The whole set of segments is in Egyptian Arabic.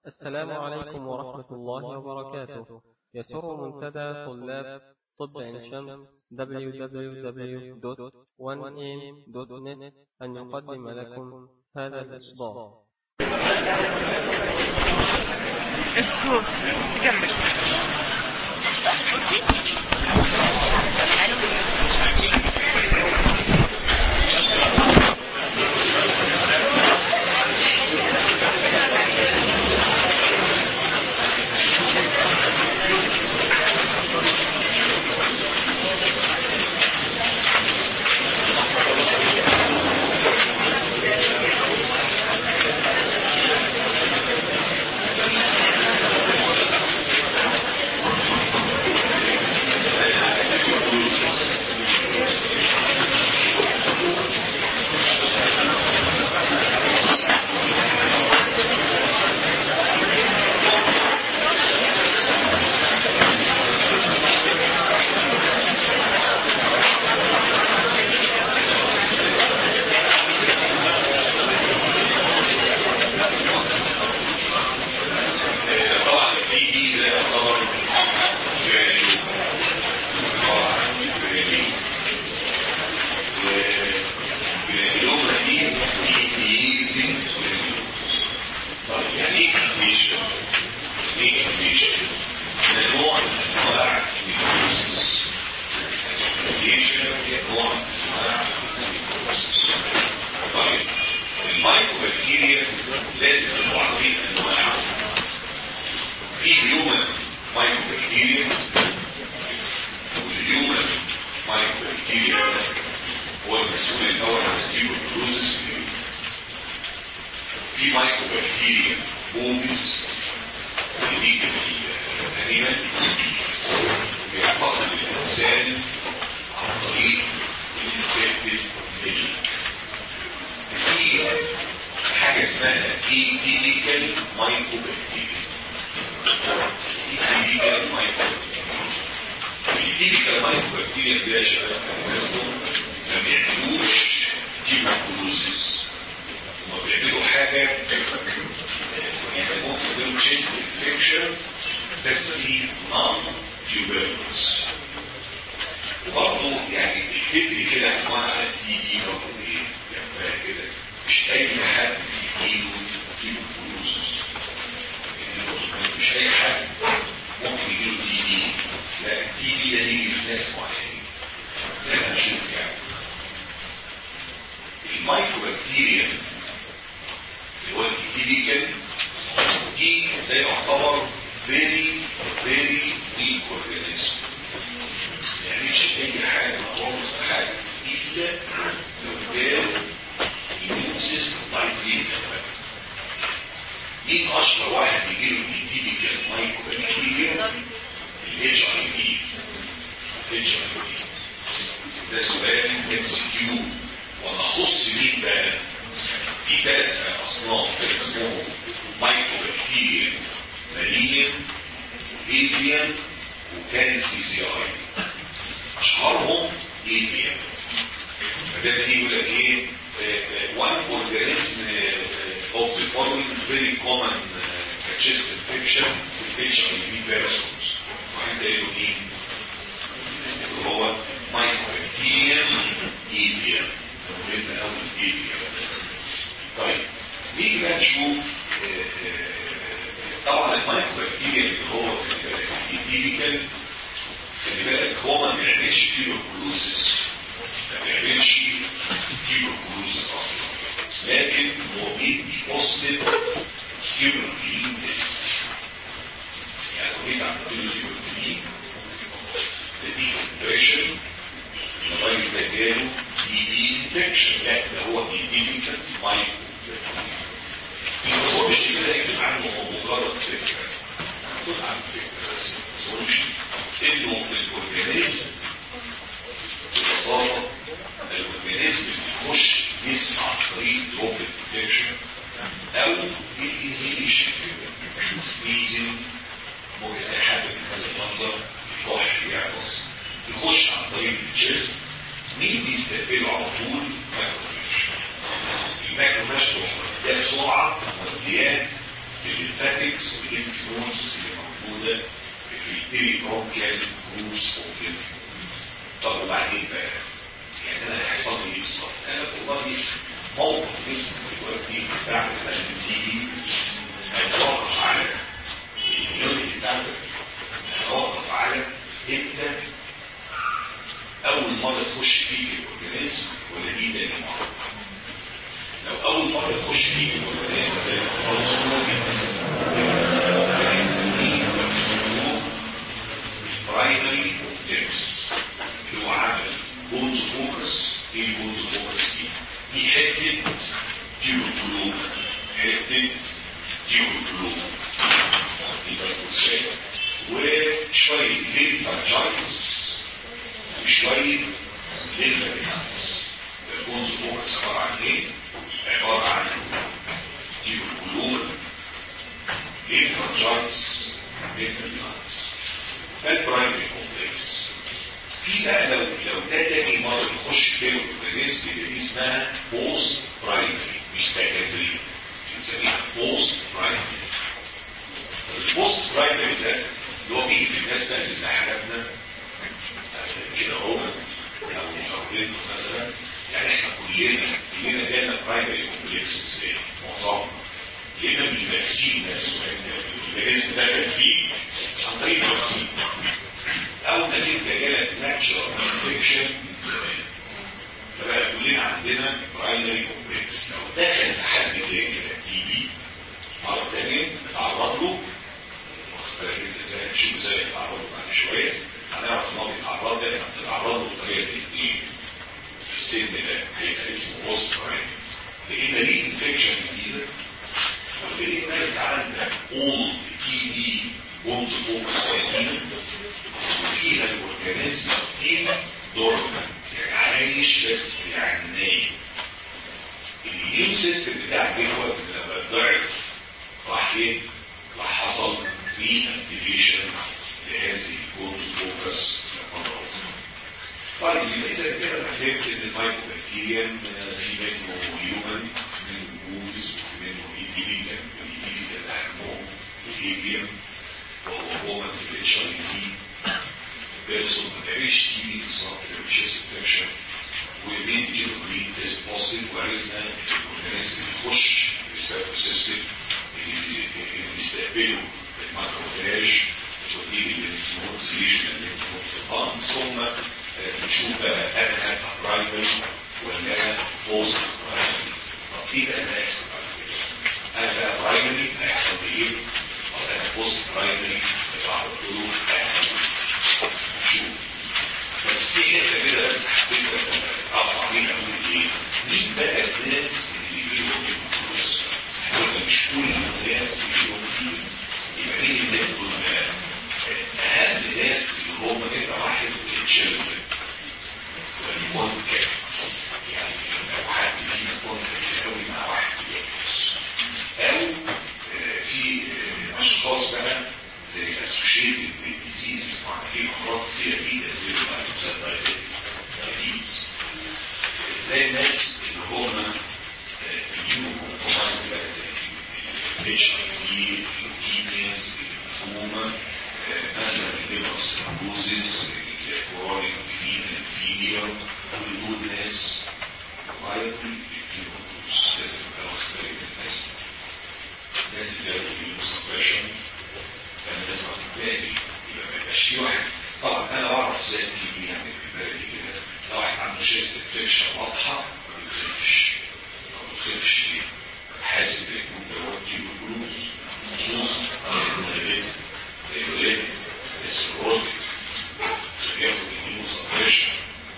السلام عليكم ورحمة الله وبركاته يسر منتدى طلاب طب عين شمس www.1am.net أن يقدم لكم هذا الإصدار الصوت كمل طبعا في دي ده يعتبر جرانيول طبعا جرانيول والجرانيولا دي كيسيتنج طيب يعني ايه كيسيشن؟ ايه كيسيشن؟ ده نوع من انواع الكيسيس كيسيشن نوع من انواع الكيسيس طيب المايكروبكتيريا لازم تبقوا عارفين انواعها في هيومن مايكروبكتيريا والهيومن مايكروبكتيريا هو المسؤول الاول عن الهيومن في مايكروبكتيريا بومز ودي الانيمال بيعتقد الانسان عن طريق الانفكتد ميلك في حاجه اسمها ايتيبيكال مايكروبكتيريا التيبيكال مايكروبكتيريا التيبيكال مايكروبكتيريا دي يا شباب ما بيعملوش تيبوكلوزيس هما بيعملوا حاجة يعني ممكن يعملوا تشيست انفكشن بس نون تيوبركلوز وبرضه يعني اكتب لي كده عنوان على التي دي برضه ايه جنبها كده مش اي حد يجيله تيبوكلوزيس مش اي حد ممكن يجيله تي بي لا التي بي ده يجي في ناس معينين زي ما هنشوف يعني المايكروبكتيريا اللي هو التيبيكال دي ده يعتبر فيري فيري ويك اورجانيزم ما يعملش اي حاجه خالص حاجه الا لو كان الاميون سيستم ضعيف جدا مين اشهر واحد يجي له التيبيكال مايكروبكتيريا الاتش اي في الاتش اي في ده سؤال ام سي كيو وانا اخص مين بقى في ثلاث اصناف كده اسمهم مايكروبكتيريا مالينيوم ايفيان وكانسي سي اي اشهرهم ايفيان فده بيجي يقول لك ايه one organism uh, of the following very common uh, chest infection HIV viruses واحد قايل له مين؟ اللي هو مايكروبكتيريم ايفيا مهم قوي الايفيا طيب نيجي بقى نشوف آه، آه، طبعا المايكروبكتيريا اللي هو التيبيكال خلي بالك هو ما بيعملش تيبوكلوزيس ما بيعملش تيبوكلوزيس اصلا لكن هو بيدي بوستيف تيبوكلين تيست يعني لو جيت عملت له تيبوكلين تدي كونتريشن الراجل ده جاله دي بي انفكشن لا ده هو دي بي كان مايكرو هو مش كده يكتب عنه هو مجرد فكره خد عنه فكره بس ما تقولش انه الاورجانيزم ببساطه الاورجانيزم بيخش جسم عن طريق دروب انفكشن او الانهيشن سنيزنج ممكن اي حاجه من هذا المنظر يكح يعطس يخش عن طريق الجسم مين بيستقبله على طول مايكروفاش المايكروفاش تروح ده بسرعه مودياه الليمفاتكس والليمف نودز اللي موجوده في البيري برونكيال جروبس اوف ليمف طب وبعدين بقى يعني انا هيحصل لي ايه بالظبط؟ انا والله موقف جسمك دلوقتي بعد ما تيجي هيتوقف على اليونت بتاعتك هيتوقف على انت اول مره تخش فيك الاورجانيزم ولا دي تاني مره لو اول مره تخش فيك الاورجانيزم زي الاطفال الصغيرين مثلا هنسميه برايمري كومبلكس اللي هو عمل بونز فوكس ايه البونز فوكس دي؟ دي حته تيوبولوم حته تيوبولوم دي بالكوكسات وشويه ليمفانجايتس وشويه ليمفانجايتس البونز فوكس عباره عن ايه؟ عباره عن تيوبولوم ليمفانجايتس ليمفانجايتس ده البرايمري كومبلكس في بقى لو لو ده تاني مره يخش كده الاورجانيزم يبقى دي اسمها بوست برايمري مش سكندري بنسميها بوست برايمري البوست برايمري ده اللي هو بيجي في الناس بقى اللي زي حالاتنا كده هو او او انتوا مثلا يعني احنا كلنا كلنا جالنا برايمري كومبلكسز معظمنا جينا من الفاكسين نفسه الاورجانيزم دخل فيه عن طريق الفاكسين او نتيجه جالك ناتشرال انفكشن فبقى كلنا عندنا برايمري كومبلكس لو دخل في حد تاني كده تي بي مره تانيه اتعرض له واخد بالك انت ازاي نشوف ازاي اتعرض له بعد شويه هنعرف ان هو بيتعرض ده احنا بنتعرض له بطريقه ايه في السن ده هيبقى اسمه بوست برايمري لقينا ليه انفكشن جديده ولقينا انت عندك اول تي بي بونز فوكس قديمه وفيها الاورجانيزم ستيل دورمنت يعني عايش بس يعني نايم الاميون سيستم بتاعك جه وقت لما اتضعف راح ايه؟ راح حصل ري اكتيفيشن لهذه البونز فوكس مره اخرى طيب يبقى اذا كده انا فهمت ان المايكروبكتيريم في منه هيومن في منه بوز وفي منه ايديبيكال الايديبيكال اهمهم الايديبيم وهو هو في الاتش اي تي بيرسون ما تعيش تي بي بالظبط ما تعيش انفكشن ومين كده جرين تيست بوزيتيف وعرفنا الاورجانيزم بيخش الريسبيرتو سيستم اللي بيستقبله الماكروفاج وتيجي للنود ليجن للنود في القلب ثم نشوف بقى انا برايمري ولا بوست برايمري طب ايه بقى اللي هيحصل بعد كده؟ انا بقى برايمري هيحصل لي ايه؟ طب انا بوست برايمري اتعرض له هيحصل شوف بس في حته كده بس حبيت اقطع فيها اقول ايه؟ مين بقى الناس اللي بيجيبوا الفلوس؟ قلنا مش كل الناس بيجيبوا كتير يبقى مين الناس دول بقى؟ اهم ناس اللي هم كده واحد التشيلدرن والكونتاكت يعني لو حد فينا كونتاكت قوي مع واحد بيرقص او في اشخاص بقى زي اسوشيتد بالديزيز طبعا في امراض كتير جدا زي الدايبيتس زي الناس اللي هم بيجيبوا كومبرومايز بقى زي الاتش اي في اللوكيمياز الليمفوما مثلا الليبر سيروزيس الكورونيك جرين انفيريور كل دول ناس غاية بيجيبوا لازم تبقى واخد بالك من الناس الناس اللي قالوا بيجيبوا سبريشن فانا لازم اخد بالي يبقى ما يبقاش في واحد طبعا انا بعرف ازاي تيجي يعني في بالي كده لو واحد عنده شيست انفكشن واضحه ما بيخفش ما بيخفش ليه؟ حاسب بيكون دوت تيجي جلوز خصوصا زي ايه؟ السيروتيك ياخد يمين سبريشن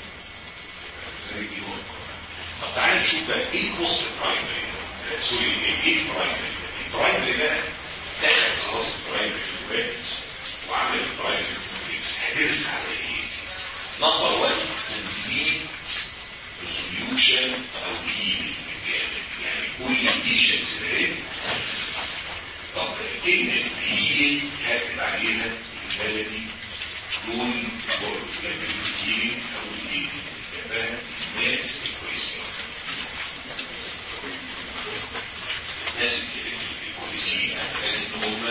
طب تعالى نشوف بقى ايه البوست برايمري سوري ايه البرايمري البرايمري بقى دخل خلاص البرايمري في الوقت وعمل البرايمري كومبلكس هترس على ايه؟ نمبر 1 كومبليت ريزوليوشن او هيلينج بالكامل يعني كل الليجنز اللي طب كلمه هيلينج هكتب عليها البلدي دول الهيلينج او الهيلينج فاهم؟ ناس كويسين ناس الكويسين ناس هم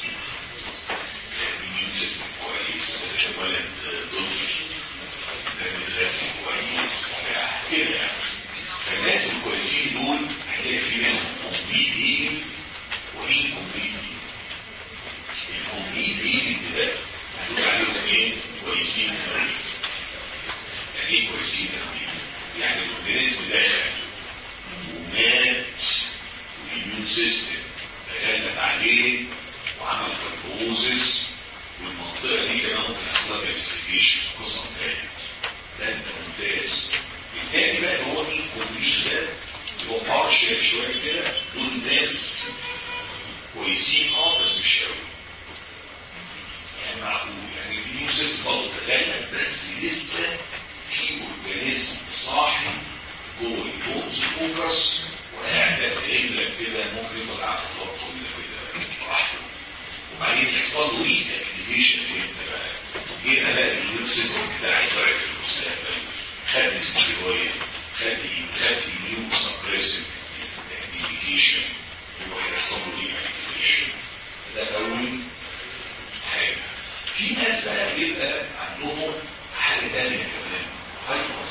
immune system كويس ولد طفل متغذي كويس بتاع كده يعني فالناس الكويسين دول هتلاقي فيهم كومبليت هيلينج وانكومبليت الكومبليت هيلينج ده هتقول عليهم ايه؟ كويسين قوي يعني ايه كويسين قوي؟ يعني الاورجانيزم دخل ومات والاميون سيستم تغلب عليه وعمل فيبروزس والمنطقه دي كمان ممكن يحصل لها كالسيفيشن قصه انتهت ده انت ممتاز التاني بقى اللي هو ايه كومبليت ده اللي هو بارشل شويه كده دول ناس كويسين اه بس مش قوي يعني معقول يعني الاميون سيستم برضه تغلب بس لسه في اورجانيزم صاحي جوه البونز فوكس وقاعد قايل لك كده ممكن يفضل قاعد في فتره طويله كده براحته وبعدين يحصل له ري اكتيفيشن انت بقى هنا بقى الاميون سيستم بتاعي ضعف في المستقبل خد ستيرويد خد خد اميون سبريسيف ميديكيشن يروح يحصل له ري اكتيفيشن ده اول حاجه في ناس بقى بيبقى عندهم حاجه ثانيه كمان هايبر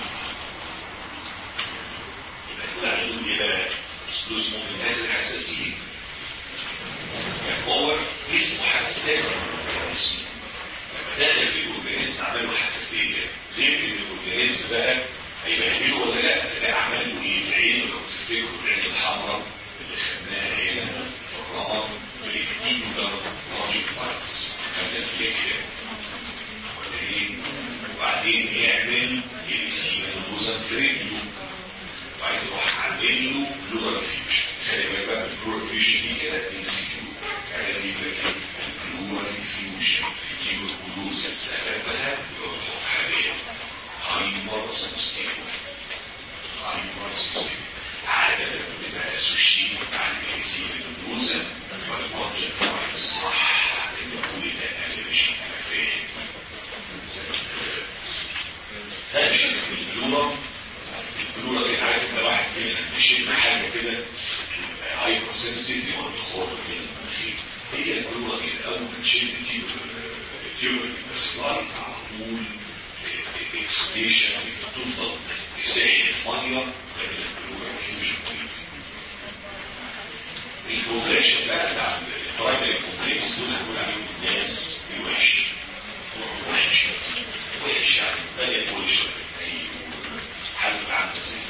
يبقى دول عندهم ايه بقى؟ دول اسمهم الناس الحساسين يعني هو اسمه حساس الجسم لما دخل في الاورجانيزم عمل له حساسيه غير ان الاورجانيزم بقى هيبهدله ولا لا تلاقي عمل له ايه في عينه لو تفتكروا العين الحمراء اللي خدناها هنا في الرمض في الاكتين ده راجل فايتس خدنا في الاكتين ولا ايه وبعدين يعمل الاسينا الوزن في رجله وبعدين يروح عامل له بلورال فيوجن خلي بالك بقى البلورال فيوجن دي كده ام سي كيو يعني دي بقى البلورال فيوجن في تيوبركلوز سببها يرفع حاليا هايبر سنسيتيف هايبر سنسيتيف عادة بتبقى اسوشيت مع الجنسية الوزن والوجه صح ان كل ده انا مش انا فاهم همشي في البلورال البلورة دي عارف انت واحد فينا بيشم حاجة كده هايبر سنسيتي ولا خور من المناخير هي البلورة دي اول ما تشم التيوبر بس لايت على طول اكسبيشن تفضل تساعد في ميه تعمل البلورة فيوجن البروجريشن بقى بتاع البرايمري كومبلكس دول هنقول عليهم الناس الوحش وحش وحش يعني بدأت وحش حل عنه زي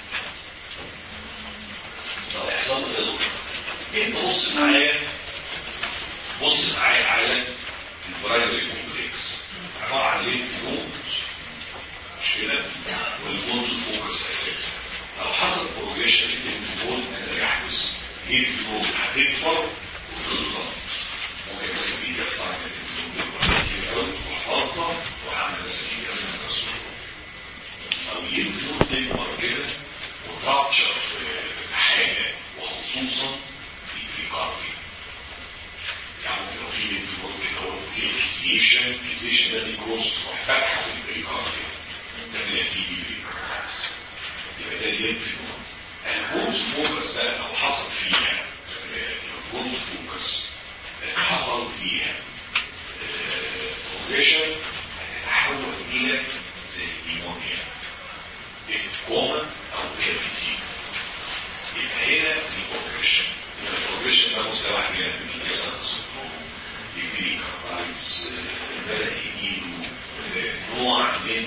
طب يحصل لي دكتور انت بص معايا بص معايا على البرايمري كومبلكس عباره عن لينف نود مش كده والبونز فوكس اساسا لو حصل بروجريشن لللينف نود ماذا يحدث؟ لينف نود هتكبر وتضغط ممكن بس في كسر عن اللينف نود وحاطه وعامله سكينه اسمها كسر او ينفر تكبر كده وترابشر في حاجة وخصوصا في البريكاردي يعني لو في ينفر كده هو في اكسيشن اكسيشن ده دي كروس تروح فاتحة في البريكاردي ده بيجي بريكاردي يبقى ده الينفر البونز فوكس بقى لو حصل فيها البونز فوكس حصل فيها بروجريشن هتتحول الى زي النيمونيا كوما او كافيتي يبقى هنا في اوبريشن الاوبريشن ده مستوى واحد من الجسد الصدروم يجري كارفايتس بدا يجيله نوع من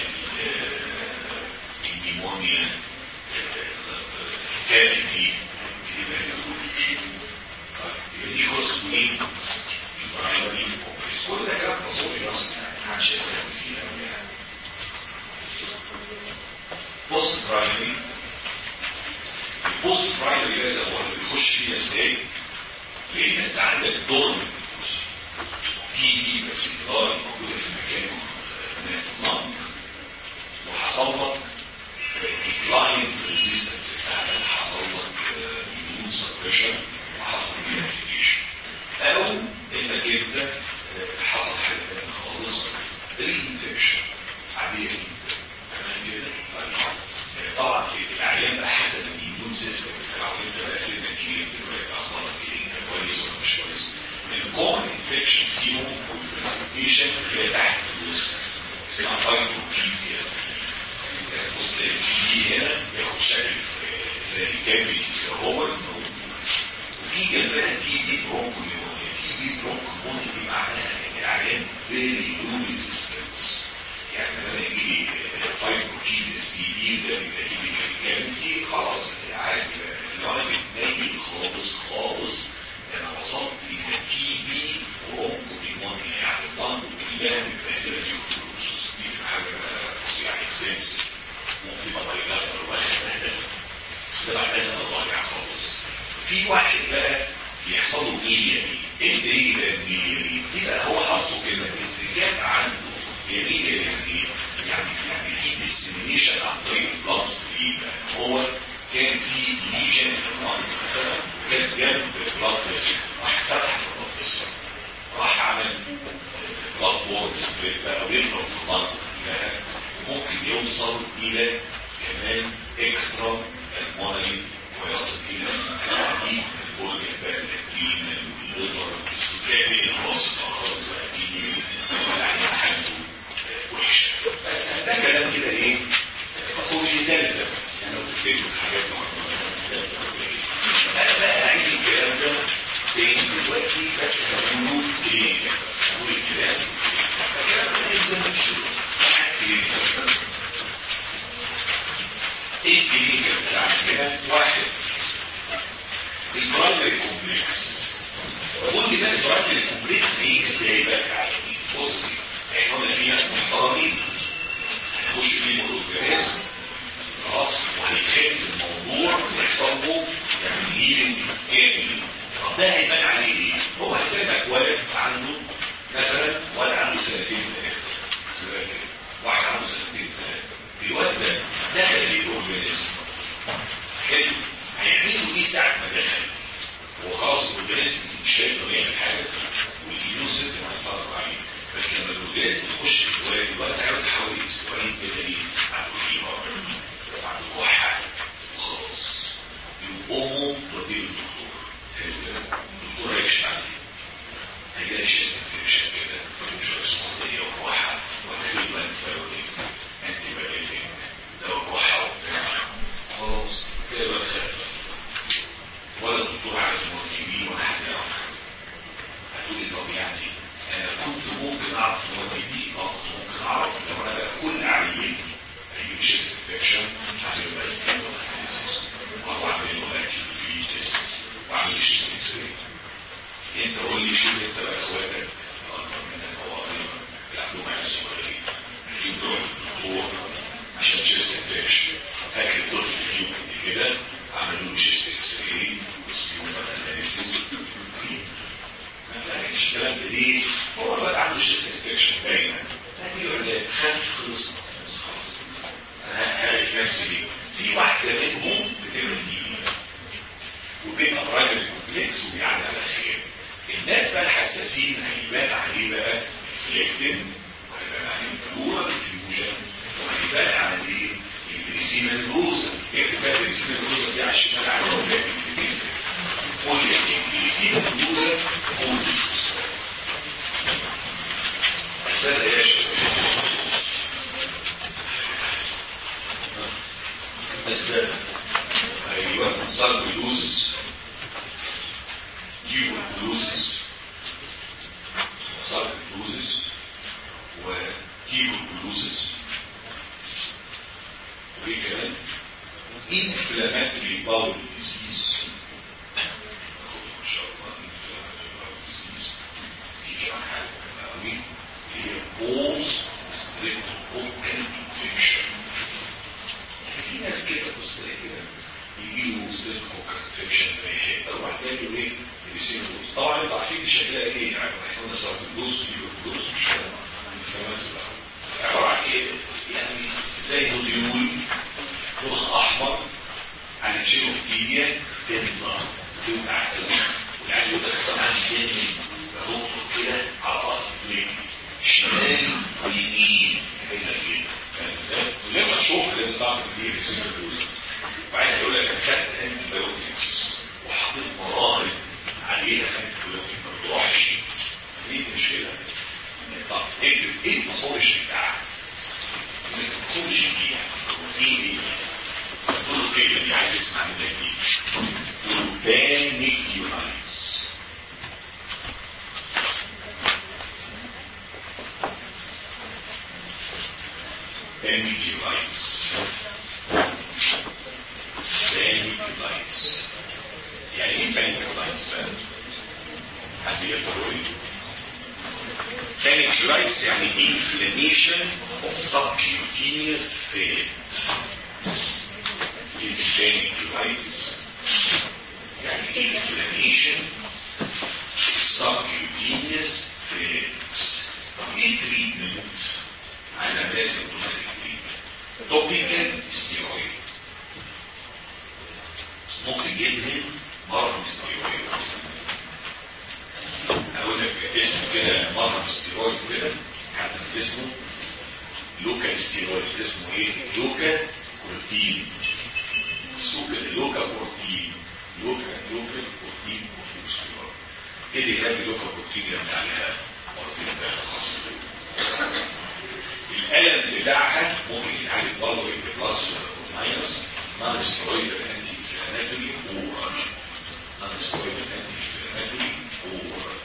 النيمونيا كافيتي يبقى دي قصه مين؟ البرايمري كل ده كلام نظري اصلا محدش يسال فيه يعني بوست برايمري البوست برايمري ده زي ما قلنا بيخش فيها ازاي؟ لان انت عندك دور دي دي بس الاداره موجوده في مكان ما وحصل لك ديكلاين في الريزيستنس بتاعتك حصل لك ايميون سبريشن وحصل ديابليكيشن او انك انت حصل حاجه ثانيه خالص ري انفكشن عاديه جدا تمام كده طبعا الاعيان بقى حسب الاميون سيستم بتاعه انت بقى سنك كبير دلوقتي اخبارك ايه انت كويس ولا مش الكومن انفكشن فيهم والبرزنتيشن هي تحت الوسط اسمها فايبروكيزيا بص دي هنا ياخد شكل زي الجابي هو وفي جنبها تي بي برونكوليونيا تي بي برونكوليونيا دي معناها ان العيان فيري لو ريزيستنس يعني لما يجي لي فايبروكيزيس تي بي ده بيبقى تي بي كامتي خلاص عادي الراجل نايم خالص خالص انا وصلت الى تي بي برونكوليونيا يعني الضغط كلها متبهدله دي وفلوس دي حاجه يعني اكسنسيف ممكن يبقى طريقات الواحد ده بعدين انا ضايع خالص في واحد بقى بيحصل له ميليا دي ايه ده ايه ده الميليا دي دي بقى هو حظه كده جاب عنده هي ميليا يعني ايه يعني يعني في ديسيمينيشن عن طريق البلاد ستريم هو كان في ليجن في المنطقه مثلا كان جنب بلاد فيسل راح فتح في البلاد فيسل راح عمل بلاد بورد سبريت بقى ويضرب في المنطقه ممكن يوصل الى كمان اكسترا المونري ويصل الى تعديل البرج البكتيريا الليفر الاستكابي الوسط خالص بقى كبير يعني حالته وحشه بس ده كلام كده ايه باثولوجي ده يعني لو تفتكروا الحاجات دي انا بقى اعيد الكلام ده تاني دلوقتي بس هقوله ايه هقول الكلام الكلام ده يلزم الشروط ايه الكلينيكال بتاع كده واحد البرايمري كومبلكس قول لي بقى البرايمري كومبلكس دي ازاي بقى بص احنا قلنا في ناس محترمين هيخش فيه الاورجانيزم خلاص وهيخف الموضوع ويحصل له يعني هيلينج كامل طب ده هيبان عليه ايه؟ هو هيجيلك ولد عنده مثلا ولد عنده سنتين ثلاثه واحد عنده سنتين ثلاثه الواد ده دخل في الاورجانيزم حلو هيعملوا ايه ساعه ما دخل هو خلاص الاورجانيزم مش هيقدر يعمل حاجه والاميون سيستم هيسيطر عليه بس لما الاورجانيزم يخش في الواد الواد هيقعد حوالي اسبوعين كده ايه عنده فيبر عنده كحه وخلاص يقوموا توديه للدكتور الدكتور هيكشف عليه هيلاقي شيست انفكشن كده وشويه سخونيه وكحه وتقريبا فاولين انتي بايوتيك دواء كحه وبتاع خلاص كده بقى خف ولا الدكتور عارف مرتبين ولا حد يعرف حاجه هتقول لي طب يعني انا كنت ممكن اعرف مرتبين اه كنت ممكن اعرف لو انا بقى كل عيل هيجيب شيست انفكشن عشان بس واروح اعمل له اكل في تيست واعمل له شيست اكس انت قول لي شوف انت بقى اخواتك اكبر منك او قريبا بيلعبوا معايا الصغيرين في تروح للدكتور عشان شيست انفكشن اكل الطفل فيه قد كده عملوا له شيست اكس راي وسبيومال اناليسيس ما فيش الكلام ده ليه؟ هو الواد عنده شيست انفكشن باينه لكن يقول لك خف خلص انا عارف نفسي ليه في واحده منهم بتبقى دي وبيبقى برايمري كومبلكس وبيعدي على خير الناس بقى الحساسين هيبان عليه بقى الفليكتين وهيبان عليه الكلورا الفيوجن وهيبان عليه الجليسيما الروزا اكتب بقى الجليسيما الروزا دي على الشمال على الوجه قول يا سيدي الجليسيما الروزا روزا استنى يا شباب اسباب ايوه صار بيلوزز يجيبوا البلوزز صار البلوزز ويجيبوا البلوزز وايه كمان inflammatory bowel disease ما شاء الله inflammatory bowel disease في كمان حاجه قوي هي post streptococcal infection في ناس كده بص كده يجيله ستريبتوكوكال انفكشن في اي حته وراح جاي له ايه يسيبه طبعا انتوا عارفين شكلها ايه يعني احنا قلنا صار الجلوس يجيله الجلوس مش فاهم عباره عن ايه يعني زي نوديول لون احمر عن تشيروفتيبيا تنضى توقع والعيال يقول لك اصل عندي دم بهوط كده على راس رجلي شمال ويمين كده كده لما تشوف لازم تعرف ايه يصير وبعدين يقول لك خدت انتي بايوتكس وحطيت مراهق عليها في انتي بايوتكس ما تروحش ايه المشكله؟ طب اكتب ايه الباثولوجي بتاعك؟ الباثولوجي دي ايه ايه؟ قول له الكلمه دي عايز اسمع منك ايه؟ بانيك يونايتس بانيك يونايتس بانيك يونايتس يعني ايه بانيك يونايتس بقى؟ حد يقدر يقول لي؟ Paniculitis يعني inflammation of subcutaneous fat. Paniculitis يعني inflammation of subcutaneous fat. طب ايه تريتمنت؟ عايز الناس اوتوماتيك تريتمنت. توبيكال ستيرويد. ممكن يدهن مرض ستيرويد. اقول لك اسم كده مرهم ستيرويد كده حتى اسمه لوكا ستيرويد اسمه ايه؟ لوكا بروتين سوق لوكا بروتين لوكا لوكا بروتين ستيرويد ايه اللي يهمني لوكا بروتين يعمل عليها مرتين ده خاص الالم بتاعها ممكن يتعالج برضه بلس ماينس نون ستيرويد انتي انفلاماتوري اورال نون ستيرويد انتي انفلاماتوري اورال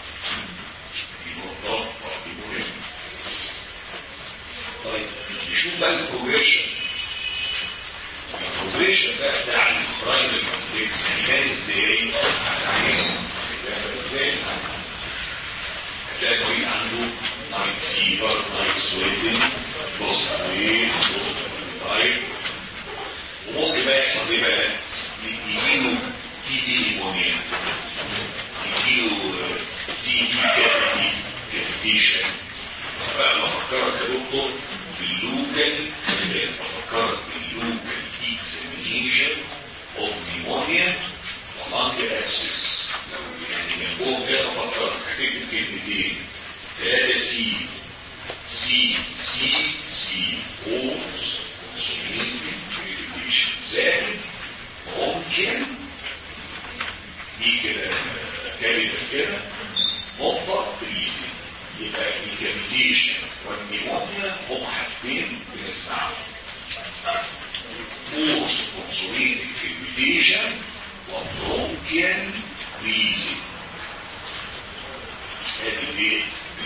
طيب نشوف بقى البروجريشن البروجريشن بقى بتاع البرايم كومبلكس كان ازاي هتعين ازاي هتلاقي المريض عنده نايت فيبر نايت سويتنج لوس ويت لوس تايب وممكن بقى يحصل ايه بقى يجيله تي دي نيمونيا يجيله تي دي كافيتي كافيتيشن بقى بفكرك يا دكتور باللوكال بفكرك باللوكال اكزامينيشن اوف نيمونيا ولانج ابسس لو يعني جنبهم كده بفكرك هتكتب كلمتين ثلاثة سي سي سي سي او زائد ممكن دي كده كلمة كده نقطة بريزي يبقى الكافيتيشن والنيمونيا هم حاجتين بنسمعهم فورس كونسوليت الكافيتيشن وبرونكيال بريزي هذه ايه؟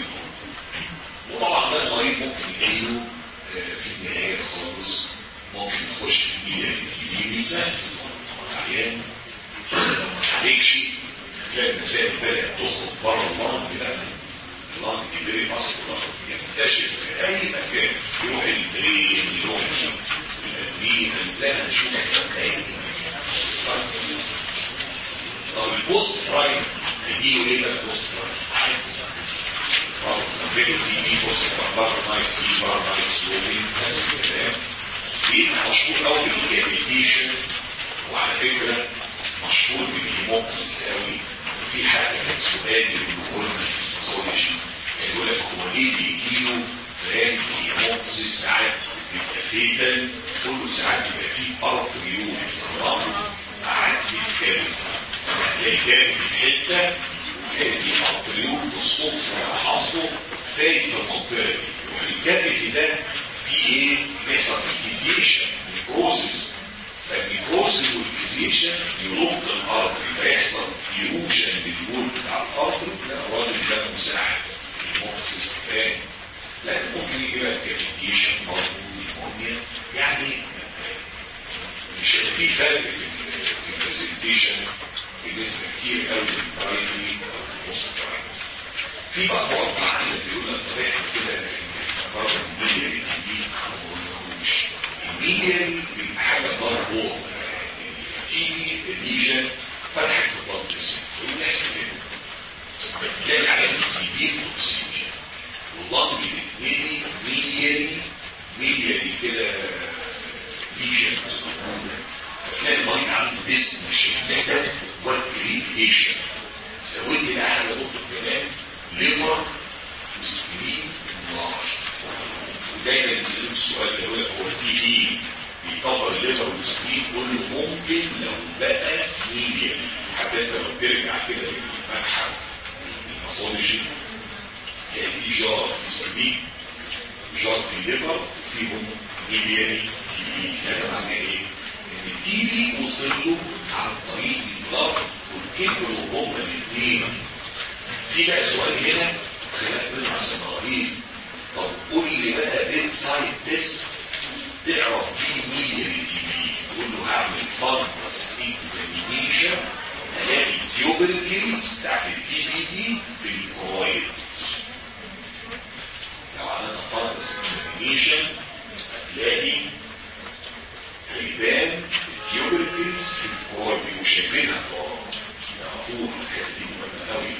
وطبعا ده المريض ممكن يجيله في النهاية خالص ممكن يخش في الميديا الكبيرة لا عيان لو ما عليكش تلاقي المسائل بدأت تخرج بره اللنج لا اللنج دي فيري ماسكولار ينتشر في اي مكان يروح البرين يروح الادرينال زي ما هنشوف طب البوست برايم هيجيله ايه بقى البوست برايم؟ فكرة دي دي بوست برايم نايت في بار نايت سلوبين نفس الكلام في مشهور قوي بالكافيتيشن وعلى فكرة مشهور بالهيموكسيس قوي في حاجة كان سؤال بيقول سوليشن يقول لك هو ليه بيجيله فلان هيموكسيس ساعات بيبقى فيتال كله ساعات بيبقى فيه أرض بيوت في الرمل عدي الكامل هتلاقي كامل في حتة تلاقي فيه أرض بيوت بالصدفة على حظه فايت في المنطقة دي يروح الكافيتي ده فيه ايه؟ بيحصل فيكيزيشن البروسيس فالنيكروسيس والفيزيشن يرد الارض فيحصل ايروجن بالجول بتاع الارض ده الراجل ده مساعد الموكسيس فاهم لكن ممكن يجي لك كافيتيشن برضه نيمونيا يعني مش في فرق في في البرزنتيشن بالنسبه كتير قوي للبرايمري والبوست برايمري في بقى نقط عندك بيقول لك طب احنا كده برضه الميديا دي ما بقولهوش الميديا بيبقى حاجه ضربه تيجي الليجن فتحت في البطن يقول يحصل ايه؟ تلاقي علامه سيفير توكسيميا واللنج بتتملي ميديالي ميديالي كده ليجن فتلاقي المريض عنده جسم شديده والكريبتيشن زودت بقى حاجه نقطه كلام ليفر وسكرين نار ودايما يسألوك السؤال ده يقول لك هو التي دي بيكفر الليفر والسكرين كله ممكن لو بقى ميديا حتى انت لو ترجع كده للمبحث الباثولوجي ليفر وفيهم ميلياري تي بي لازم معناه ايه؟ ان التي بي وصل له عن طريق البلاد وكبروا هما الاثنين في بقى سؤال هنا خلاف بين الصغيرين طب قول لي بقى بيت سايد تيست تعرف بيه ميلياري تي بي تقول له هعمل فانكس اكزامينيشن الاقي التيوبركلز بتاعت التي بي دي في الكرويد لو عملنا فانكس اكزامينيشن هتلاقي هيبان التيوبركلز في الكرويد بيبقوا شايفينها طبعا يعرفوها الحته دي مهمه قوي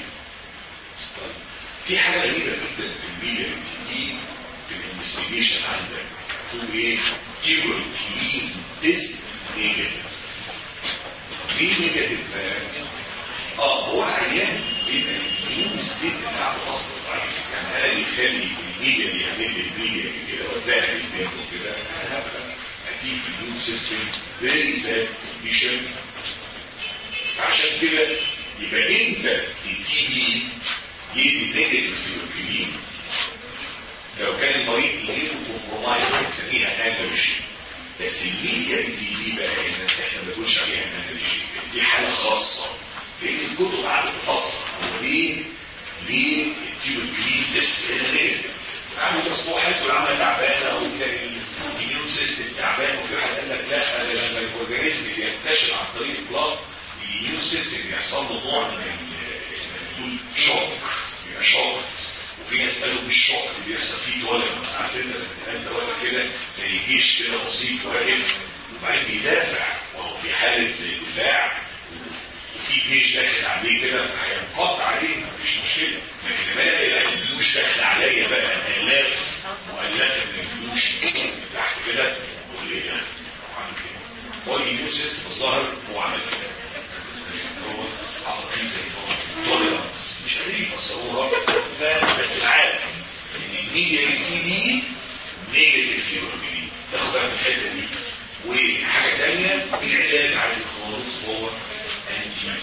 في حاجه غريبه جدا في الميديا دي في الانفستيجيشن عندك تقول ايه يقول كلين تيست نيجاتيف ليه نيجاتيف اه هو العيان بيبقى اليوم ستيت بتاعته اصلا ضعيف يعني انا يخلي الميديا دي يعمل لي الميديا دي كده واداها للبنت وكده انا هبقى اكيد اليوم سيستم فيري باد كونديشن عشان كده يبقى انت التي بي يدي نيجاتيف في لو كان المريض يجيله كومبرومايز بنسميها انرجي بس الميديا دي دي بقى هنا احنا ما بنقولش عليها انرجي دي حاله خاصه لان الكتب قاعده تفسر هو ليه ليه التيوبولين تيست نيجاتيف عامل مصبوحات والعمل تعبانه او تلاقي الاميون سيستم تعبان وفي واحد قال لك لا ده لما الاورجانيزم بينتشر عن طريق البلاد الاميون سيستم بيحصل له نوع من شوك بيبقى شوك وفي ناس قالوا مش شوك اللي بيحصل فيه دول لما ساعات انت انت واقف كده زي جيش كده بسيط واقف وبعدين بيدافع وهو في حاله دفاع وفي جيش داخل عليه كده فهينقض عليه مفيش مشكله لكن لما الاقي الجيوش داخل عليا بقى الاف والاف من الجيوش تحت كده اقول ايه ده؟ عامل كده هو الاميون سيستم الظاهر هو عمل كده هو حصل فيه زي توليرانس مش قادرين يفسروها بس العالم ان الميديا دي بي نيجاتيف فيبروبيلين تاخد بقى من الحته دي وحاجه ثانيه العلاج عادي خالص هو انتي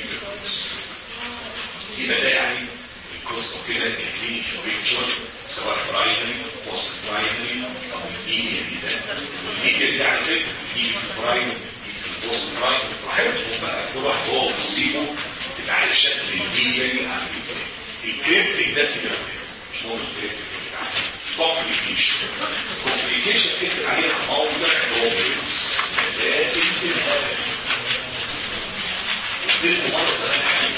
يبقى ده يعني القصه كده كلينيكال بيكتشر سواء برايمري بوست برايمري او الميديا دي ده والميديا دي على فكره بتيجي في البرايمري بتيجي في البوست برايمري براحتهم بقى كل واحد هو نصيبه تبقى على الشكل الميديا دي عامل ازاي الكريبتنج ده سيجاره مش هو الكريبتنج كومبليكيشن كومبليكيشن تكتب عليها موضع بروبلم مسائل في الهواء قلت لكم مره زمان حاجه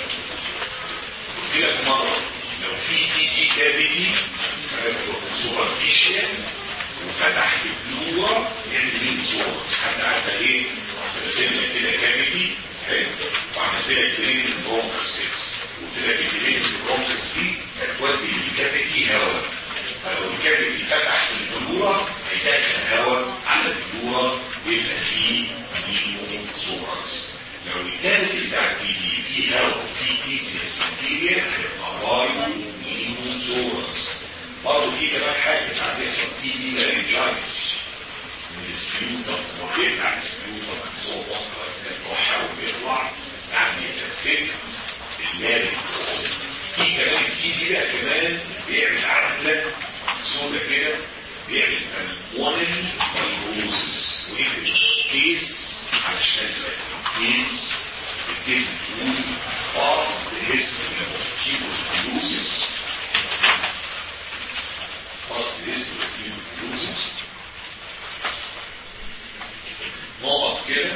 قلت لك مره لو في تي تي كافيتي سوبرفيشال وفتح في البلورة يعمل مين صورة حتى عارفه ايه رسم لك كده كافيتي حلو وعملت لك درين البرونكس كده قلت لك الدرين البرونكس دي هتودي الكافيتي هواء فلو الكافيتي فتح في البلورة هيدخل هواء على البلورة ويبقى فيه نيمو سورس لو الكافيتي بتاع التي دي فيه هواء وفيه تيسيس بكتيريا هيبقى بايو نيمو سورس برضه في كمان حاجه ساعات بيحصل تي دي لارنجايتس من السبيوتم وبيبقى السبيوتم صوت خلاص بيروح وبيطلع ساعات بيتفكت اللارنكس في كمان التي دي بقى كمان بيعمل عمله سودا كده بيعمل المونري فايبروزس ويكتب كيس على شمال كيس الكيس بتقول فاست هيستوري اوف تيبوكلوزس فاست هيستوري اوف تيبوكلوزس نقط كده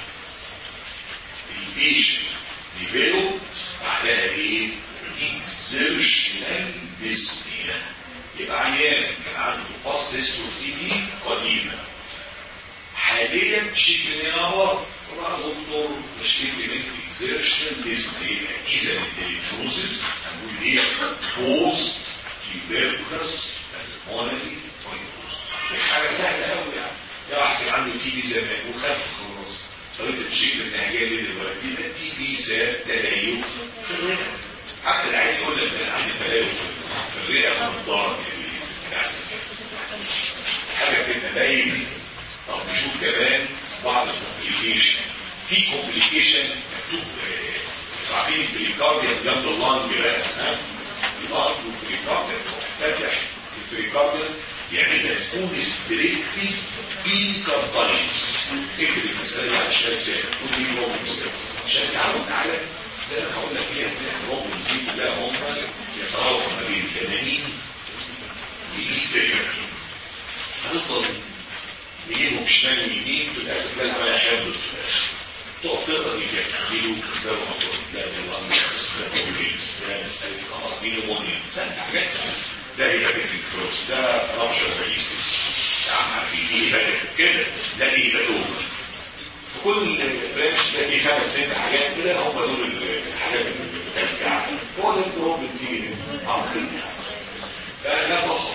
البيشن ديفلوب بعدها ايه؟ اكزيرشنال ديسنيا يبقى عيان كان عنده باست هيستوري تي بي قديمه حاليا شيء من هنا طبعا دكتور تشكيل بنت اكزيرشنال ديسنيا اذا الديتروزيس هنقول ايه؟ بوست تيبركلس المونري فايبروز حاجه سهله قوي يعني يا واحد كان عنده تي بي زمان وخف خلاص طريقه الشكل النهجيه دي دلوقتي ده تي بي ساب تليف في الرئه حتى العين يقول لك انا عندي تليف في الرئه والضرب يعني حاجه كده باين طب نشوف كمان بعض الكومبليكيشن في كومبليكيشن مكتوب عارفين البريكارديا جنب اللانج بقى ها الارض والبريكارديا فاتح في البريكارديا يعمل لك كونستريكتيف بيكارتايتس اكتب المسألة دي على شمال ساعة ودي روبوت عشان تعود على زي ما هقول لك فيها روبوت دي كلها هم يتراوح ما بين 80 ل 100 فكرة هنفضل نجيبهم شمال ويمين في الاخر تلاقي عمليه حياه تقعد تقرا دي كده دي له ده رمضان لا ده الاميكس ده بوليس ده مسألة خلاص دي نمونيا سهل حاجات سهله ده هي فلوس ده رابشر رئيسي في دي هبه كده ده دي هبه في كل برانش ده في خمس ست حاجات كده هم دول الحاجات اللي بترجع هو ده الدروب اللي بتيجي عارفين فلا ضخم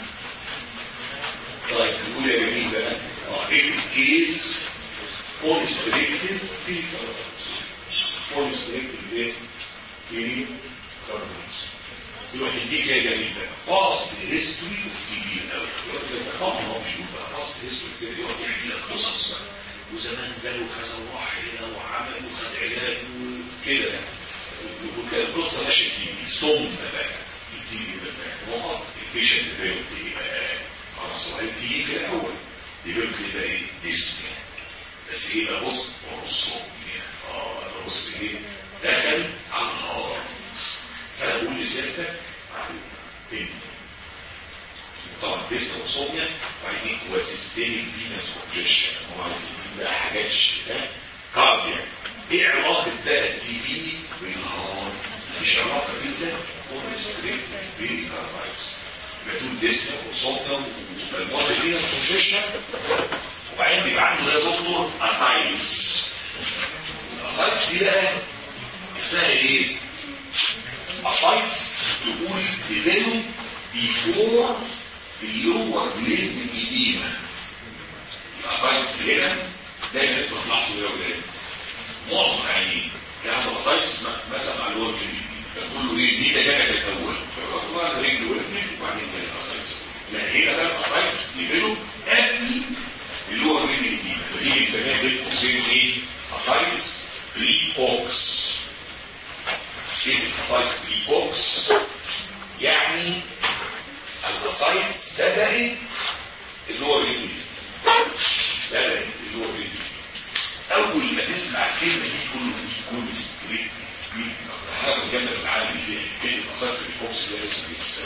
طيب نقول يا جميل بقى اه ايه الكيس كونستريكتيف في كونستريكتيف ايه في كاربونز يروح يديك يا جميل بقى باست هيستوري اوف تي بي الاول يقول لك طبعا هو مش بقى باست هيستوري كده يقعد يحكي لك قصص بقى وزمان جاله كذا وراح هنا وعمل وخد علاج وكده يعني وتلاقي القصه ماشيه تيجي ثم بقى تيجي بقى نقط البيشنت ديفلوب ايه بقى خلاص وهي تيجي في الاول ديفلوب بقى ايه ديسنيا بس ايه بقى بص بروسوميا اه بص ايه دخل على الهارت فانا بقول لسيادتك بين طبعا ديسنيا بروسوميا وبعدين وسيستميك فينس كونجيشن هم عايزين بقى حاجات شتاء كاردياك ايه علاقه بقى التي بي بالهارت مفيش علاقه في ده كونستريكت بالكاردايتس بتقول ديسنيا بروسوميا والمواد فينس كونجيشن وبعدين بيبقى عنده ده دكتور اسايلس الاسايلس دي بقى اسمها ايه؟ اسايلس تقول ديفلوب بيفور اللور ليمب ايديما الاسايتس هنا دايما انتوا هتلاحظوا يا ولاد معظم العيانين كان عنده اسايتس مثلا على اللور ليمب تقول له ايه دي ده جايه الاول فخلاص بقى الرجل ولفت وبعدين جاي الاسايتس لا هنا بقى الاسايتس ديفلوب قبل اللور ليمب ايديما فدي بنسميها بين قوسين ايه؟ اسايتس بري بوكس كلمه اسايتس بري بوكس يعني الاسايتس سبقت اللور ليمب سبقت اللور ليمب اول ما تسمع الكلمه دي كله دي كله ستريت حاجه الجنه في العالم دي كلمه اسايتس بري بوكس ده لسه بيتسال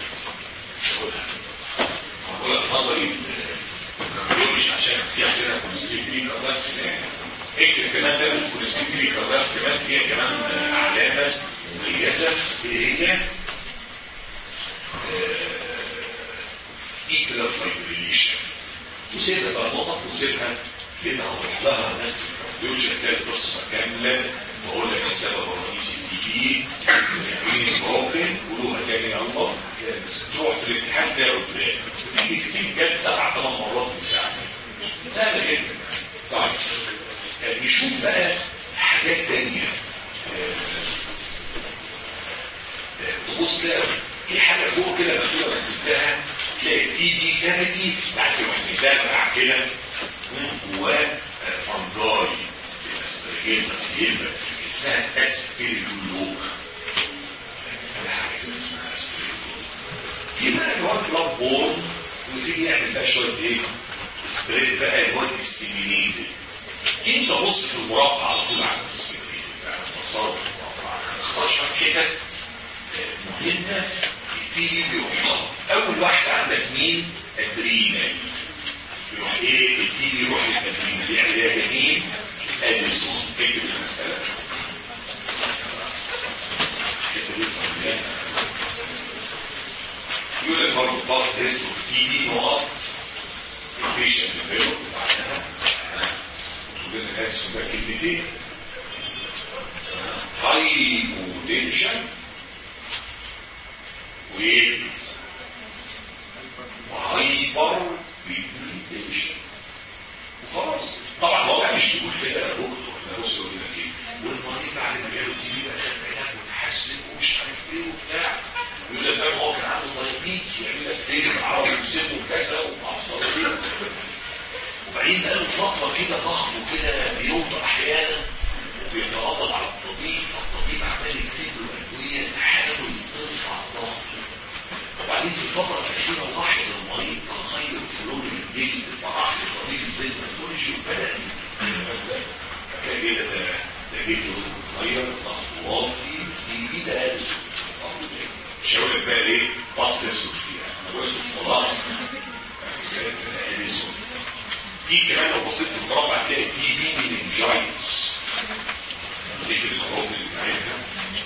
هقولها نظري مش عشان في عندنا كونستريكتري كارداس اكتب كمان ده الكونستريكتري كارداس كمان فيها كمان علامه مميزه اللي هي ايكلر فايبريليشن وسيبها بقى نقط وسيبها لان هنروح لها ناس الكارديولوجيا هتلاقي قصه كامله واقول لك السبب الرئيسي دي بي مين بروبلم قولوها تاني يا الله تروح في الامتحان تلاقي قدام تيجي كتير جت سبع ثمان مرات بتاع سهله جدا طيب نشوف بقى حاجات تانية تبص تلاقي في حاجه فوق كده مكتوبه انا سبتها تلاقي تي دي كافيتي ساعات يروح مزرع كده جواه فنجاي اسبرجين يلبى اسمها اسبرجولوما حاجه كده اسمها اسبرجولوما في بقى اللي هو بلاد بورن وتيجي يعمل بقى شويه ايه سبريد بقى اللي هو السيمينيتد انت بص في المربع على طول على السيمينيتد بقى تصرف المربع اختار شويه حتت مهمه تيجي بيروحها اول واحده عندك مين ادرينال يروح ايه التيجي يروح للادرينال يعمل ايه يا جميل اديسون اكتب المساله يقول لك برضه باص هيستو تي بي نقط البيشنت ديفلوب بعدها قلنا اديسون ده كلمتين هاي بوتنشال وايه وهايبر فيبريتيشن وخلاص طبعا هو بقى مش تقول كده يا دكتور ده بص يقول لك ايه والمريض بعد ما جاله تي بي بقى خد علاج وتحسن ومش عارف ايه وبتاع يقول لك بقى هو كان عنده دايابيتس ويعمل لك فين عرض وسمه كذا ومعصر ايه وبعدين بقى له فتره كده ضخم وكده بيوضع احيانا وبيتردد على الطبيب فالطبيب عمال يكتب له ادويه تحاول ترفع الضغط وبعدين في الفترة الأخيرة لاحظ المريض تغير مش هقول لك بقى ايه باص تسكت فيها انا قلت خلاص الاسود دي كمان لو بصيت في المربع هتلاقي دي بي مننجايتس دي كده الخروج اللي بتاعتها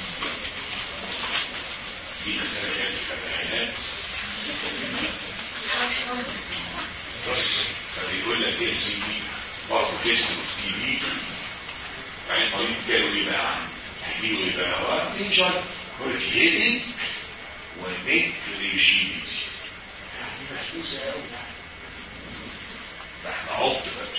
دي مسألة كانت في الأربعينات بس فبيقول لك ايه سي بي برضه كيس في تي بي بعدين المريض جاله ايه بقى؟ هيجيله ايه بقى؟ هو مننجايتس يقول لك هيدك ونيك ريجيديتي يعني مفلوسة قوي ده احنا عبط بقى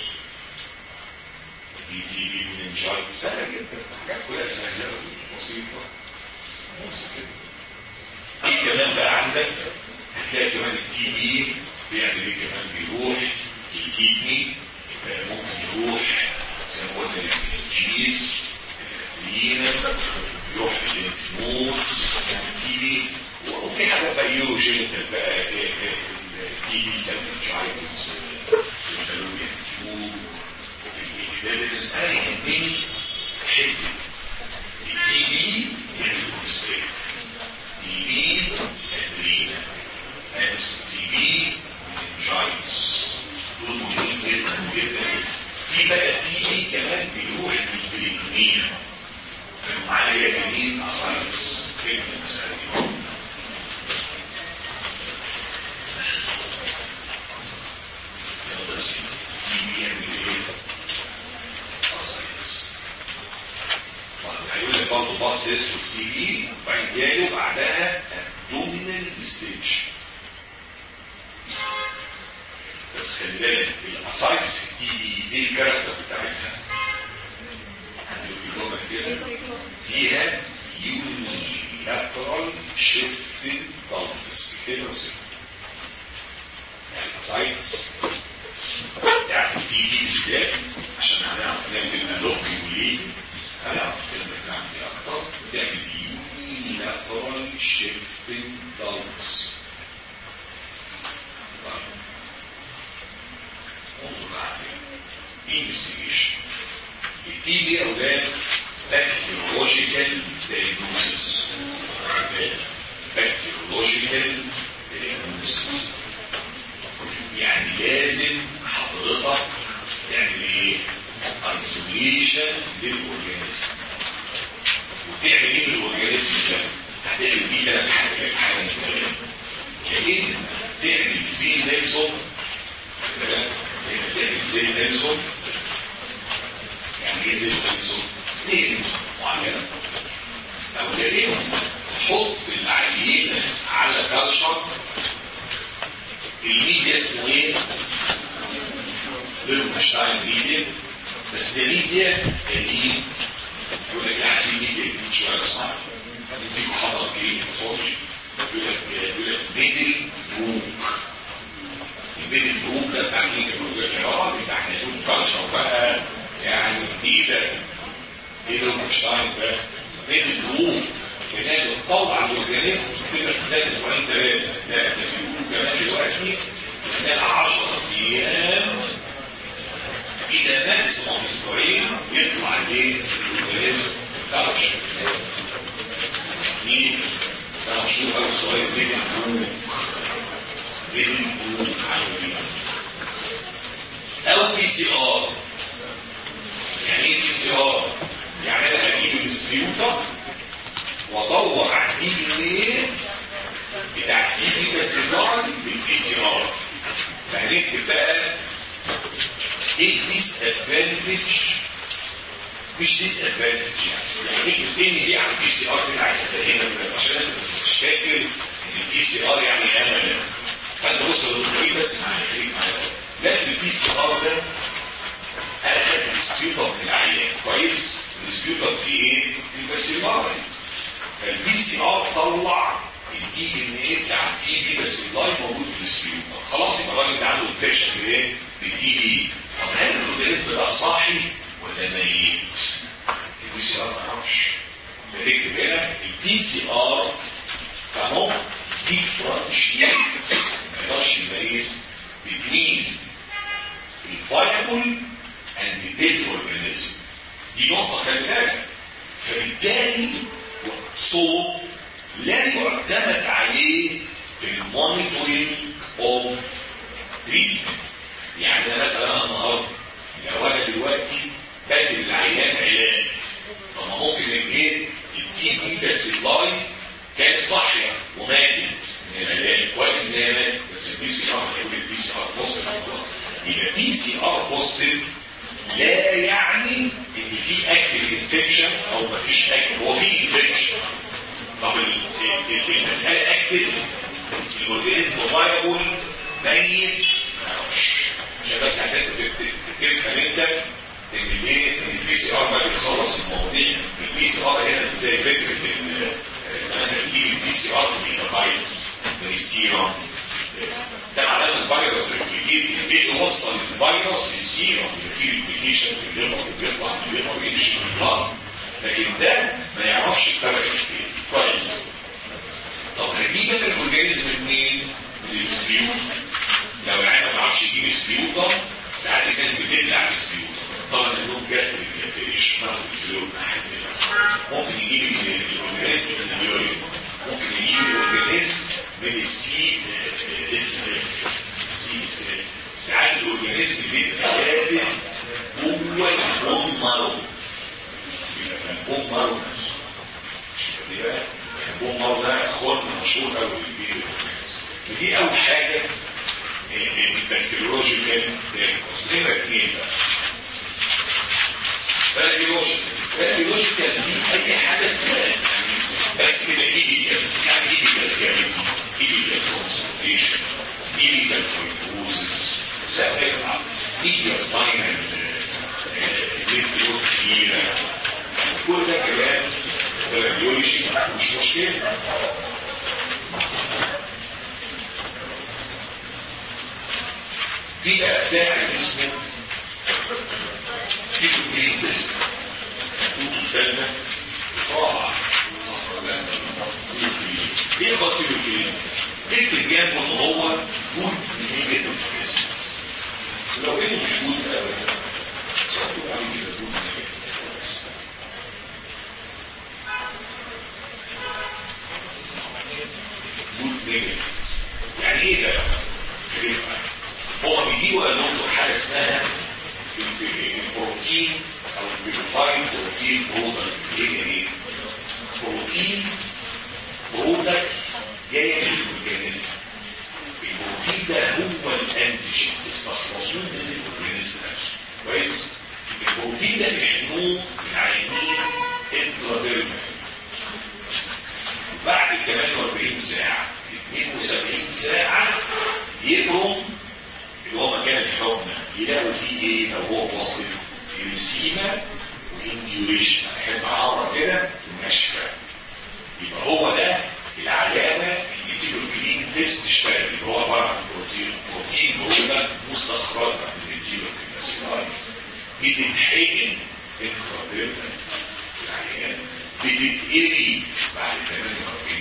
دي تي بي مننجايت سهلة جدا حاجات كلها سهلة بسيطة بس كده دي كمان بقى عندك هتلاقي كمان التي بي بيعمل ايه كمان بيروح الكيدني آه، ممكن يروح زي ما قلنا الجيز الفلينا يروح الانفلوس التي بي وفي حاجات بقى يوروجينيتال بقى التي بي سيرفنجايتس في الفالوريان تيوب وفي الإكلادنس أنا يهمني حتة التي بي يعمل كونسبيت تي بي أدرينا ناس تي بي منجايتس دول مهمين جدا جدا في بقى تي بي كمان بيروح للبريتونيا كانوا معايا جميل أساينس فين المسألة دي بس دي بيعمل ايه؟ أساينس هيقول لك برضه باص تيست في تي بي وبعدين جاله بعدها ابدومينال ستيج بس خلي بالك الاسايتس في التي بي ايه الكاركتر بتاعتها؟ عندك الجمله كده فيها يونيلاترال شيفتنج بالانس كده وسكت يعني الاسايتس بتاعت التي بي بالذات عشان هنعرف نعمل الوكي وليه هنعرف الكلمه اللي عندي اكتر بتعمل يونيلاترال شيفتنج بالانس انظر معايا انفستيجيشن التي بي اولاد بكتيرولوجيكال دايجنوسيس بكتيرولوجيكال دايجنوسيس يعني لازم حضرتك تعمل ايه؟ ايزوليشن للاورجانيزم وتعمل ايه بالاورجانيزم ده؟ هتعمل بيه ثلاث حاجات حاجه من ثلاثه يا اما تعمل زي نيلسون تعمل زي نيلسون يعني ايه زي نيلسون؟ سنين معينه او يا اما تحط العينه على كالشر الميديا اسمه ايه؟ ليرمشتاين ميديا بس ده ميديا قديم يقول لك عايزين ميديا جديد شويه صح؟ دي محاضره ايه؟ صوت يقول لك يقول لك ميدل بروك الميدل بروك ده بتاع مين كان بيقول لك يا راجل ده احنا نشوف كالشر بقى يعني جديده ايه ليرمشتاين ده؟ ميدل بروك هناك تطلع الاورجانيزم كده في خلال اسبوعين ثلاثه لا ده بيقولوا كمان دلوقتي خلال 10 ايام الى ماكسيموم اسبوعين يطلع الايه الاورجانيزم كارش مين ده مشهور قوي صغير بيدن بروك بيدن بروك حيواني او بي سي ار يعني ايه بي سي ار؟ يعني انا هجيب الديستريبيوتر وادور على الدي ان ايه بتاع التي بي بس النوع بالبي سي ار فهنكتب بقى ايه الديس ادفانتج مش ديس ادفانتج يعني يعني ايه التاني دي على البي سي ار كده عايز افهمك بس عشان انت مش فاكر ان البي سي ار يعني امل فانت بص ايه بس معايا خليك معايا لكن البي سي ار ده انا خدت الديسبيوتر من العيان كويس الديسبيوتر فيه ايه؟ الباسيلاري فالبي سي ار طلع الدي ان ايه بتاع التي بي بس اللايف موجود في السبيوتر خلاص يبقى الراجل ده عنده انفكشن بايه؟ بالتي بي طب هل الاورجانيزم ده صاحي ولا ميت؟ البي سي ار ما يعرفش بتكتب هنا البي سي ار اهو ديفرنشيت ما يقدرش يميز between الفايبل and the dead organism دي نقطة خلي بالك فبالتالي صوت لا يعتمد عليه في المونيتورنج اوف تريتمنت يعني انا مثلا انا النهارده لو انا دلوقتي بدي العيان علاج طب ما ممكن الايه التي بي بس اللاي كانت صاحيه وماتت من العلاج كويس ان هي ماتت بس البي سي ار هيقول البي سي ار بوزيتيف يبقى بي سي ار بوزيتيف لا يعني ان في اكتف انفكشن او ما فيش اكتف هو في انفكشن طب ال- ال- المساله اكتف الاورجانيزم فايبل ميت ما اعرفش عشان بس عشان ت- ت- تفهم انت ان الايه ان البي سي ار ما بيخلص المواضيع البي سي ار هنا زي فكره ان آه، انت تجيب البي سي ار من الفيروس من السيرم ده معناه ان الفيروس بيجيب ايه يوصل الفيروس للسيرم اللي فيه ريبليكيشن في الليفر وبيطلع من الليفر ويمشي في البلاد لكن ده ما يعرفش الفرق كتير كويس طب هجيب انا الاورجانيزم منين؟ من السبيوت لو العيان ما بيعرفش يجيب سبيوتا ساعات الناس بتبلع السبيوتا طبعا عندهم جاستريك انفيريشن ناخد الفلور ناحيه ممكن يجيب الاورجانيزم من اليورين ممكن يجيب الاورجانيزم من السي اس سي اس ساعات الاورجانيزم بيبقى لابق جوه البون مارو بيبقى في البون مارو نفسه دي بقى البون مارو ده اخوان مشهور قوي بيجيب ودي اول حاجه البكتيريولوجيكال دايجنوز نمره اثنين بقى بكتيريولوجيكال بكتيريولوجيكال دي اي حاجه تبان بس كده ايدي يعني ايدي كده ايدي كده كونسنتريشن ايدي كده فايبروزس لا بيطلع ايدي اساينمنت لينفيود كبيره كل ده كلام بيولوجي مش مشكله في بقى فاعل اسمه فيتوكرين بس الكلمة بسرعة ايه هو فيتوكرين؟ اكتب جنبه ان هو جود نيجاتيف بس لو انه مش جود ابدا مكتوب عليه كده جود نيجاتيف جود نيجاتيف يعني ايه ده؟ كريم هو بيجيبوا قال لهم حاجه اسمها البروتين او البيفاين بروتين برودكت ايه ايه؟ بروتين برودكت جاي من الاورجانيزم البروتين ده هو الانتيجين استخلصوه من الاورجانيزم نفسه كويس؟ البروتين ده بيحموه في العينين انتراديرمال بعد 48 ساعه 72 ساعه يبرم اللي هو مكان الحكم يلاقوا فيه ايه لو هو بوصل جليسيما وانديوريشن احب اعرف كده النشفه يبقى هو ده العلامه اللي الفيلوفيلين تيست اشتغل اللي هو عباره عن بروتين بروتين برودكت مستخرجه من الفيلوفيلين بتتحقن انتراديرمال في العيان بتتقري بعد 48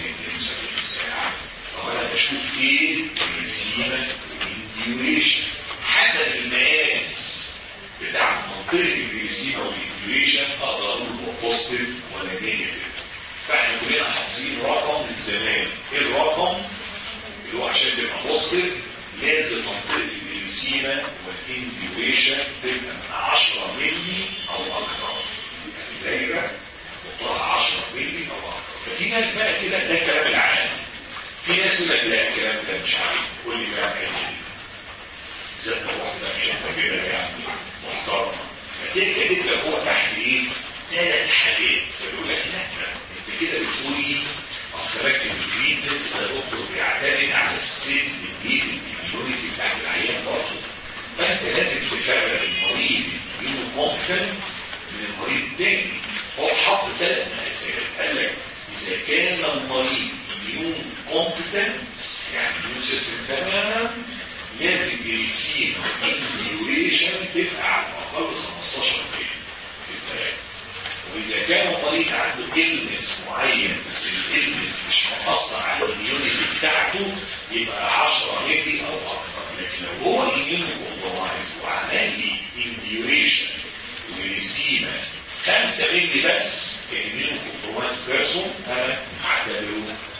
72 ساعه فانا بشوف ايه جليسيما وانديوريشن حسب المقاس بتاع منطقه الجليسيما والانديوريشن اقدر اقول هو بوزيتيف ولا نيجاتيف فاحنا كلنا حافظين رقم من زمان ايه الرقم اللي هو عشان تبقى بوزيتيف لازم منطقه الجليسيما والانديوريشن تبقى من 10 مللي او اكثر يبقى في دايره مقطعها 10 مللي او اكثر ففي ناس بقى كده ده الكلام العام في ناس يقول لك لا الكلام ده مش عارف قول لي بقى ايه ذات واحده حته كده يعني محترمه فتلك كاتب لك هو تحت ايه ثلاث حاجات فيقول لك لا انت كده بتقولي اصل ركب الجرين تيست ده دكتور بيعتمد على السن الجديد الاميونيتي بتاعت العيان برضه فانت لازم تفرق المريض الاميونو كومبتنت من المريض التاني هو حط ثلاث مقاسات قال لك اذا كان المريض اميون كومبتنت يعني الاميون سيستم تمام لازم جليسين انديوريشن تبقى على الاقل 15 كيلو في البراءة واذا كان المريض عنده إلمس معين بس الإلمس مش مؤثر على الاميونيتي بتاعته يبقى 10 مللي او اكتر لكن لو هو اميون كومبرومايز وعمل لي انديوريشن وجليسيما 5 مللي بس كاميون كومبرومايز بيرسون انا هعتبره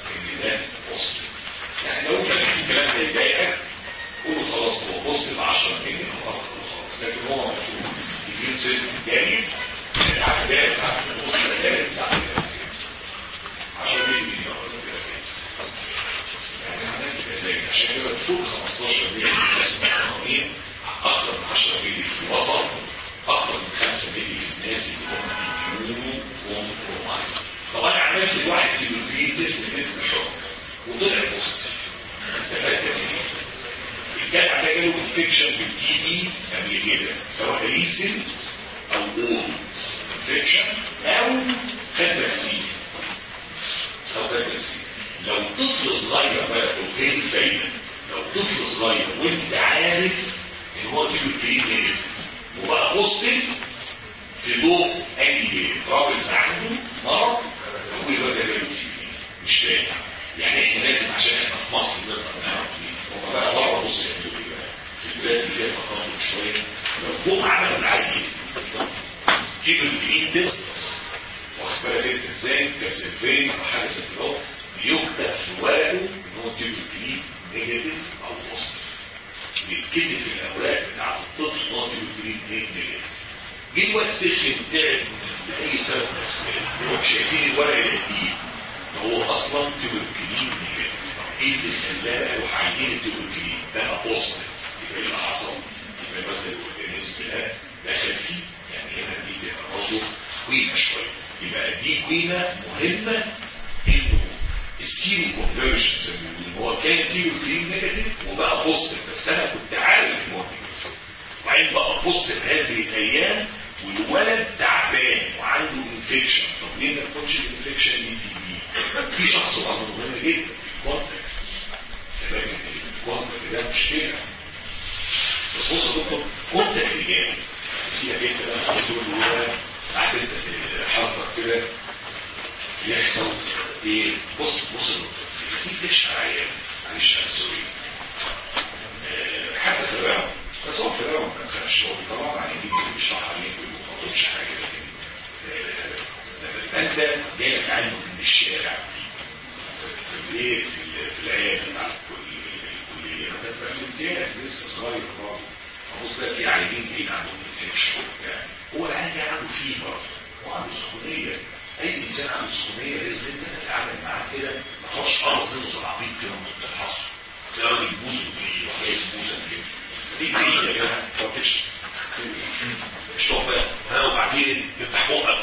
عشان كده فوق 15 مللي في الناس المحترمين اكتر من 10 مللي في الوسط اكتر من 5 مللي في الناس اللي هم بيقولوا كومبرومايز طب انا عملت لواحد كيلوجرام تيست نت الحر وطلع بوزيتيف استفدت ايه؟ الجدع ده جاله انفكشن بالتي بي قبل كده سواء ريسنت او اول انفكشن او خد فاكسين او خد فاكسين لو طفل صغير بقى غير الفايده لو طفل صغير وانت عارف ان هو كيلو كريم وبقى بوزيتيف في ضوء اي بروبلمز عنده مرض يقول الواد ده جاله مش فاهم يعني احنا لازم عشان احنا في مصر نقدر نعرف هم بقى بره بص يعملوا ايه بقى في البلاد اللي فيها تقدم شويه لو جم عملوا العادي جيبوا الجرين تيست واخد بالك انت ازاي كسرفين او حاجه زي كده بيكتب في ورقه ان هو جيبوا الجرين نيجاتيف او بوزيتيف بيتكتب في الاوراق بتاعت الطفل ان هو جيبوا الجرين نيجاتيف جه الواد سخن تعب لاي سبب من الاسباب يروح شايفين الورق القديم هو اصلا تيوبركلين نيجاتيف ايه اللي خلاه يروح عايزين التيوبركلين بقى بوزيتيف يبقى ايه اللي حصل؟ يبقى مثلا الاورجانيزم ده دخل فيه يعني هنا دي تبقى برضه قيمه شويه يبقى دي قيمه مهمه انه السيرو كونفرجن زي ما بيقولوا هو كان تيوبركلين نيجاتيف وبقى بوزيتيف بس انا كنت عارف ان هو نيجاتيف وبعدين بقى بوزيتيف هذه الايام والولد تعبان وعنده انفكشن طب ليه ما تكونش الانفكشن دي في في شخص برضه مهم جدا الكونتاكت كمان الكونتاكت ده مشكله بس بص يا دكتور كونتاكت جامد سيبك انت بقى تقول له ساعات انت حظك كده يحصل ايه بص بص يا دكتور في تشعر عيان معلش انا سوري حتى في الرمل بس هو في الرمل ما خدش هو طبعا عيانين بيشرح عليك وما قلتش حاجه لكن انت جايلك عنه من الشارع في الايه في العياده بتاع الكليه انت بتبقى في امتياز لسه صغير برضه بص ده في عيانين جايين عندهم انفكشن وبتاع هو العيان جاي عنده فيفر وعنده سخونيه اي انسان عنده سخونيه لازم انت تتعامل معاه كده ما تقعدش ارض تنزل عبيط كده وانت بتفحصه ده راجل بوزه كبير وجاي بوزه كده دي بعيد يا جماعه ما تقعدش مش تقعد بقى ها وبعدين يفتح بقك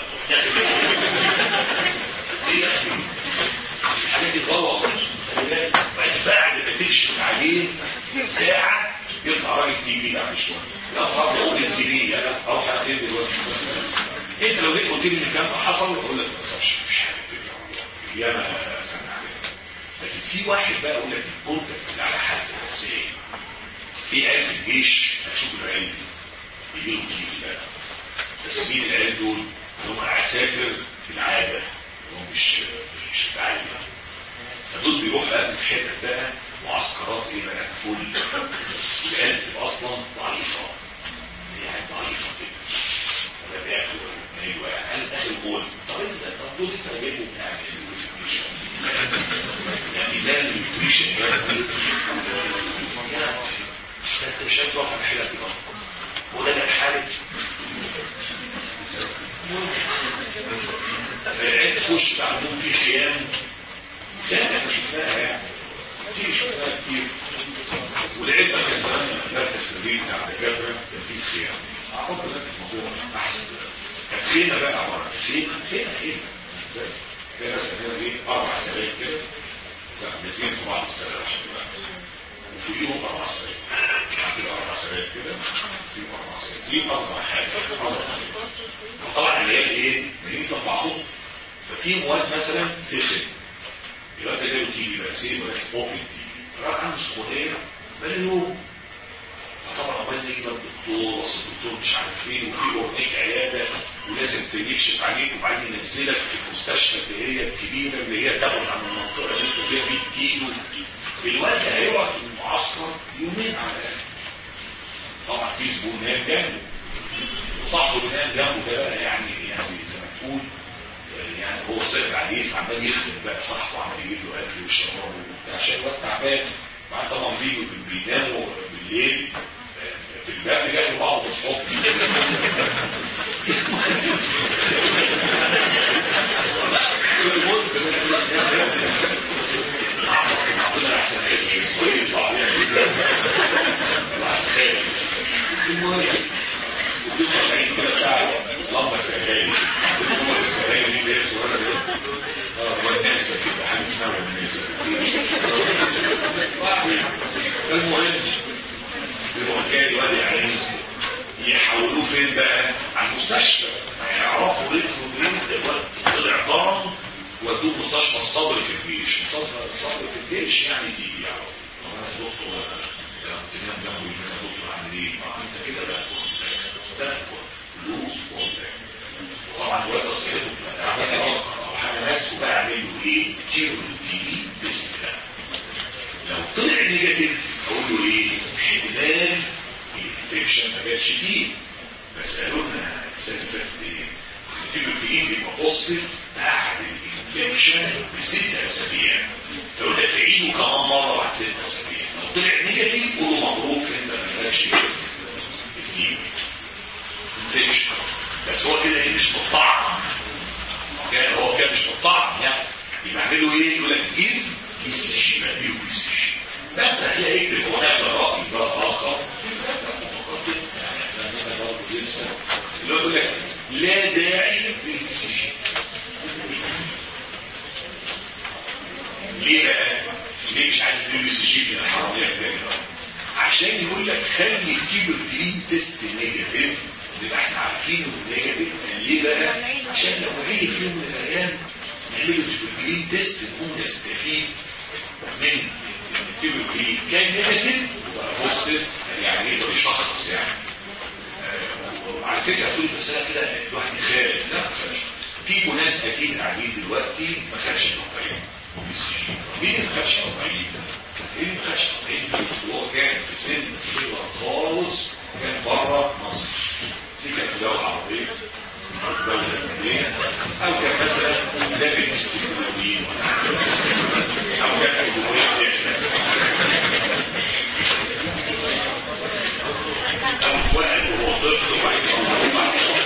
ايه يا اخي الحاجات دي غلط بعد بعد ما تكشف عليه ساعة يطلع راجل تي في بعد شوية لا طبعا اقول التي في انا اروح على فين دلوقتي انت لو جيت قلت لي ان الكلام حصل اقول لك ما تخافش مفيش حاجه يا ما كان عليها لكن في واحد بقى يقول لك الكونتاكت اللي على حد ازاي في عيال في الجيش هتشوف العيال دي يجي له تي بقى بس مين العيال دول؟ اللي هم عساكر العاده هم مش مش تعالي فدول بيروحوا بقى في حتت بقى معسكرات ايه بقى فل والعيال بتبقى اصلا ضعيفه يعني ضعيفه كده ولا بياكلوا ولا بيتنيلوا يعني اخر جول طب انت طب دول انت جايبهم يعني يعني ده النيوتريشن يعني انت مش هتقف على حيلك كده وده كان حالة فالعيد تخش بقى عندهم في خيام خيام احنا شفناها يعني في شفناها كتير والعيد بقى كان زمان مركز البيت بتاع الدكاتره كان فيه خيام احط لك الموضوع احسن كانت خيمه بقى عباره عن خيمه خيمه خيمه خيمه مثلا ايه اربع سراير كده لا نازلين في بعض السراير عشان تبقى وفوقيهم اربع سراير كده اربع سراير كده في اربع سراير دي اصغر حاجه اصغر حاجه طبعا العيال ايه مليين بعضهم ففي مواد مثلا سخن الواد ده جاله تيجي بقى سيب ولا ممكن تيجي فراح عنده سخونيه بقى يوم فطبعا عقبال ما يجي بقى الدكتور بس الدكتور مش عارف فين وفي اورنيك عياده ولازم يكشف عليك وبعدين ينزلك في المستشفى اللي هي الكبيره اللي هي تبعد عن المنطقه اللي انت فيها 100 كيلو الواد هيقعد في المعسكر يومين على الاقل طبعا في زبون نام جنبه وصاحبه اللي نام جنبه ده بقى يعني يعني زي ما تقول يعني هو صعب عليه فعمال يخدم بقى صاحبه عمال يجيب له اكل وشراب وبتاع عشان الواد تعبان بعد طبعا بيجوا بيناموا بالليل في الباب جاي بعض الحب ربنا احسن اسمها ولا ناسا المهم يروح جاي الواد يعني يحولوه فين بقى؟ على المستشفى هيعرفوا ريتهم ايه الواد طلع ضرم ودوه مستشفى الصبر في الجيش مستشفى الصبر في الجيش يعني دي يعني طبعا يا دكتور ده تنام جنبه يا دكتور اعمل ايه؟ ما انت كده بقى ده فلوس طبعا الواد اصيله تعبان او حاجه ماسكه بقى اعمل له ايه؟ تيرو دي بس ده لو طلع نيجاتيف اقول له ايه؟ احتمال الانفكشن ما جاتش فيه بس قالوا لنا السنه اللي فاتت ايه؟ الكيلوبين بيبقى بوزيتيف بعد الانفكشن بست اسابيع فيقول لك تعيده كمان مره بعد ست اسابيع لو طلع نيجاتيف قولوا مبروك انت ما جاتش الكيلو انفكشن بس هو كده ايه مش مطعم كان هو كان مش مطعم يعني يبقى اعملوا ايه؟ يقول لك جيب كيس الشيء بقى بيه كيس الشيء بس هتلاقي يكتب هناك رأي بقى آخر اللي هو يقول لك لا داعي للتسجيل ليه بقى؟ ليه مش عايز تدير التسجيل من الحرامية التانية عشان يقول لك خلي الكيبر كلين تيست نيجاتيف يبقى احنا عارفين انه نيجاتيف ليه بقى؟ عشان لو جاي في يوم من الايام نعمله كيبر كلين تيست نكون نستفيد من الكيبر كلين كان نيجاتيف وبقى بوزيتيف يعني يقدر يشخص يعني على فكره هتقولي بس انا كده الواحد يخاف لا ما تخافش في ناس اكيد قاعدين دلوقتي ما خدش التطعيم مين اللي ما خدش التطعيم؟ مين ما خدش التطعيم؟ وهو كان في سن صغير خالص كان بره مصر دي كانت في دوله عربيه او في دوله اجنبيه او كان مثلا لابس في السنويين او كان في جمهوريه او واحد وهو طفل وبعدين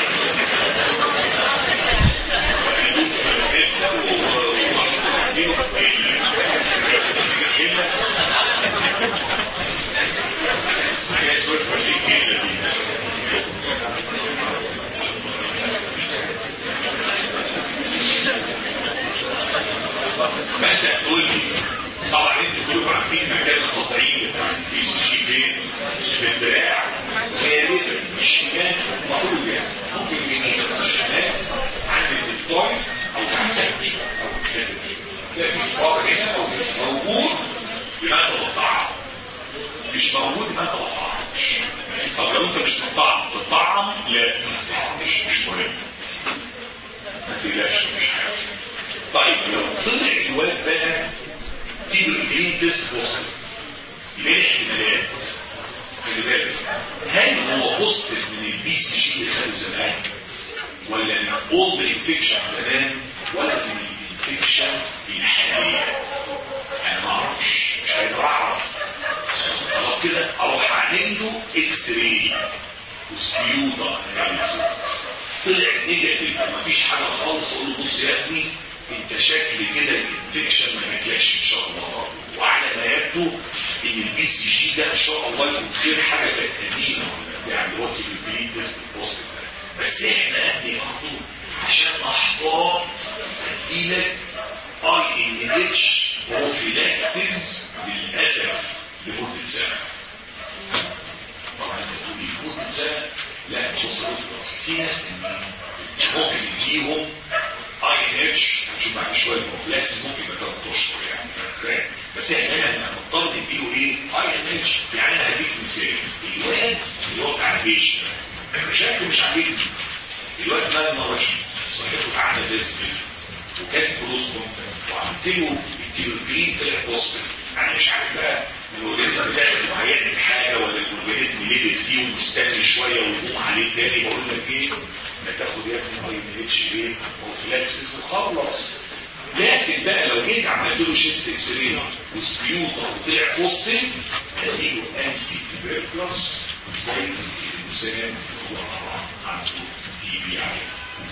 فانت تقول لي طبعا انتوا كلكم عارفين مكان التطعيم بتاع البي سي جي فين؟ في الدراع غالبا الشمال مقول يعني ممكن يمين الشمال عند الدكتور او تحت او تلاقي في صفار هنا او موجود يبقى انت مطعم مش موجود يبقى انت ما تطعمش طب لو انت مش مطعم تطعم لا مش مش مهم ما تقلقش مش حاجه طيب لو طلع الواد بقى في الجرين تيست بوزيتيف يبقى ليه احتمالات خلي بالك هل هو بوزيتيف من البي سي جي اللي خده زمان ولا من اولد انفكشن زمان ولا من الانفكشن الحاليه انا ما اعرفش مش هقدر اعرف خلاص كده اروح اعمل له اكس راي وسبيوتا اناليسيس طلع نيجاتيف مفيش حاجه خالص اقول له بص يا ابني انت شكل كده الانفكشن ما جاتلكش ان شاء الله وعلى ما يبدو ان البي سي جي ده ان شاء الله يكون خير حاجه كانت قديمه يعني هو البليد تيست بوزيتيف بس احنا قد برضه عشان احضار اديلك اي ان اتش بروفيلاكسيس للاسف لمده سنه طبعا انت تقول لي لمده سنه لا بص بص في ناس ممكن يجيهم اي ان اتش هنشوف بعد شويه البروفلاكس ممكن يبقى ثلاث اشهر يعني بس احنا هنا هنضطر نديله ايه؟ اي ان اتش يعني انا هديك مثال الواد اللي هو بتاع الجيش شكله مش عاجبني الواد مال نرش صحته تعالى زي الزفت وكان فلوس وعملت له الكيلوجرين طلع بوزيتيف انا مش عارف بقى الاورجانيزم ده هيعمل حاجه ولا الاورجانيزم ليبت فيه ومستني شويه ويقوم عليه تاني بقول لك ايه ما تاخد يا ابني اي ان اتش ايه وفلاكسس وخلص لكن بقى لو جيت عملت له شيست اكس راي وسبيوتا وطلع بوزيتيف هديله انتي تيبركلس زي الانسان هو عنده دي بي عليه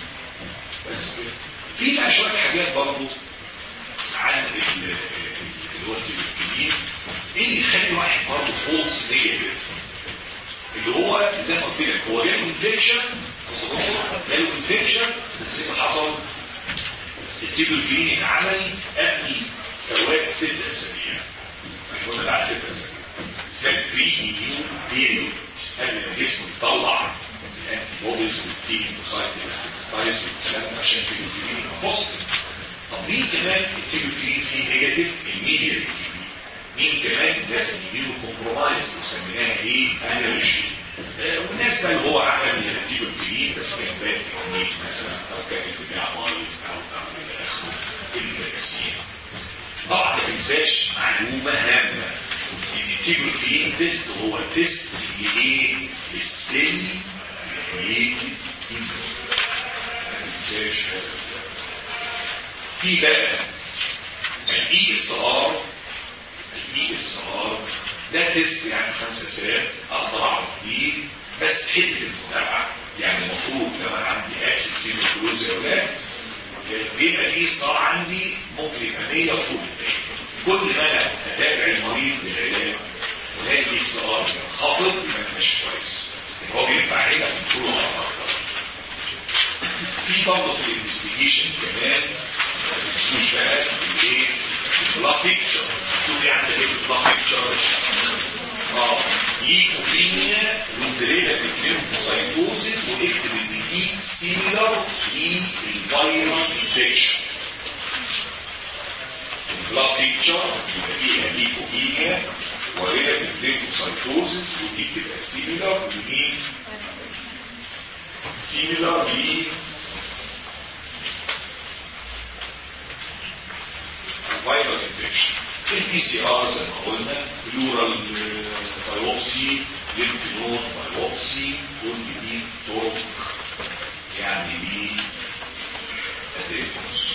بس كده في بقى شويه حاجات برضه عن اللي هو الكبير ايه اللي يخلي واحد برضه فولس نيجاتيف اللي هو زي ما قلت لك هو جاله انفكشن جاله انفكشن بس ايه اللي حصل؟ التيبيوكلين اتعمل قبل فوات ست اسابيع ولا بعد ست اسابيع اسمها بري اميون بيريود قبل ما الجسم يطلع الانتي بوديز والتيم وسايتوكسايز والكلام ده عشان التيبيوكلين بوزيتيف طب مين كمان التيبيوكلين فيه نيجاتيف الميديا مين كمان الناس اللي بيجيله كومبرومايز وسميناها ايه انرجي آه والناس بقى اللي هو عمل التيبيوكلين بس كان باد تكنيك مثلا او كان البتاع بايظ او او الى اخره الفاكسين طبعا ما تنساش معلومه هامه ان التيبيوكلين تيست هو تيست لايه؟ للسن ايه؟ ما تنساش هذا في بقى الاي اس ار الاي اس ار ده تيست يعني خمسة ساعات اقدر اعرف بيه بس حته المتابعه يعني المفروض لو انا عندي اكل في الفلوس يا اولاد بيبقى الاي اس ار عندي ممكن يبقى 100 فوق كل ما انا اتابع المريض بالعلاج ولاقي الاي اس ار خافض يبقى انا ماشي كويس هو بينفع هنا في الطول اكتر في برضه في الانفستيجيشن كمان ما تنسوش بقى الايه البلاك بيكتشر شوف يعني ايه البلاك بيكتشر اه ليكوبينيا وزريلاتيف ليمفوسايتوزيس واكتب ان دي سيميلر للفيرال انفكشن البلاك بيكتشر يبقى فيها ليكوبينيا وريلاتيف ليمفوسايتوزيس ودي بتبقى سيميلر لمين؟ سيميلر ل فيرال انفكشن البي سي ار زي ما قلنا بلورال بايوبسي ليمف نود بايوبسي كل دي طرق يعني دي اديكوس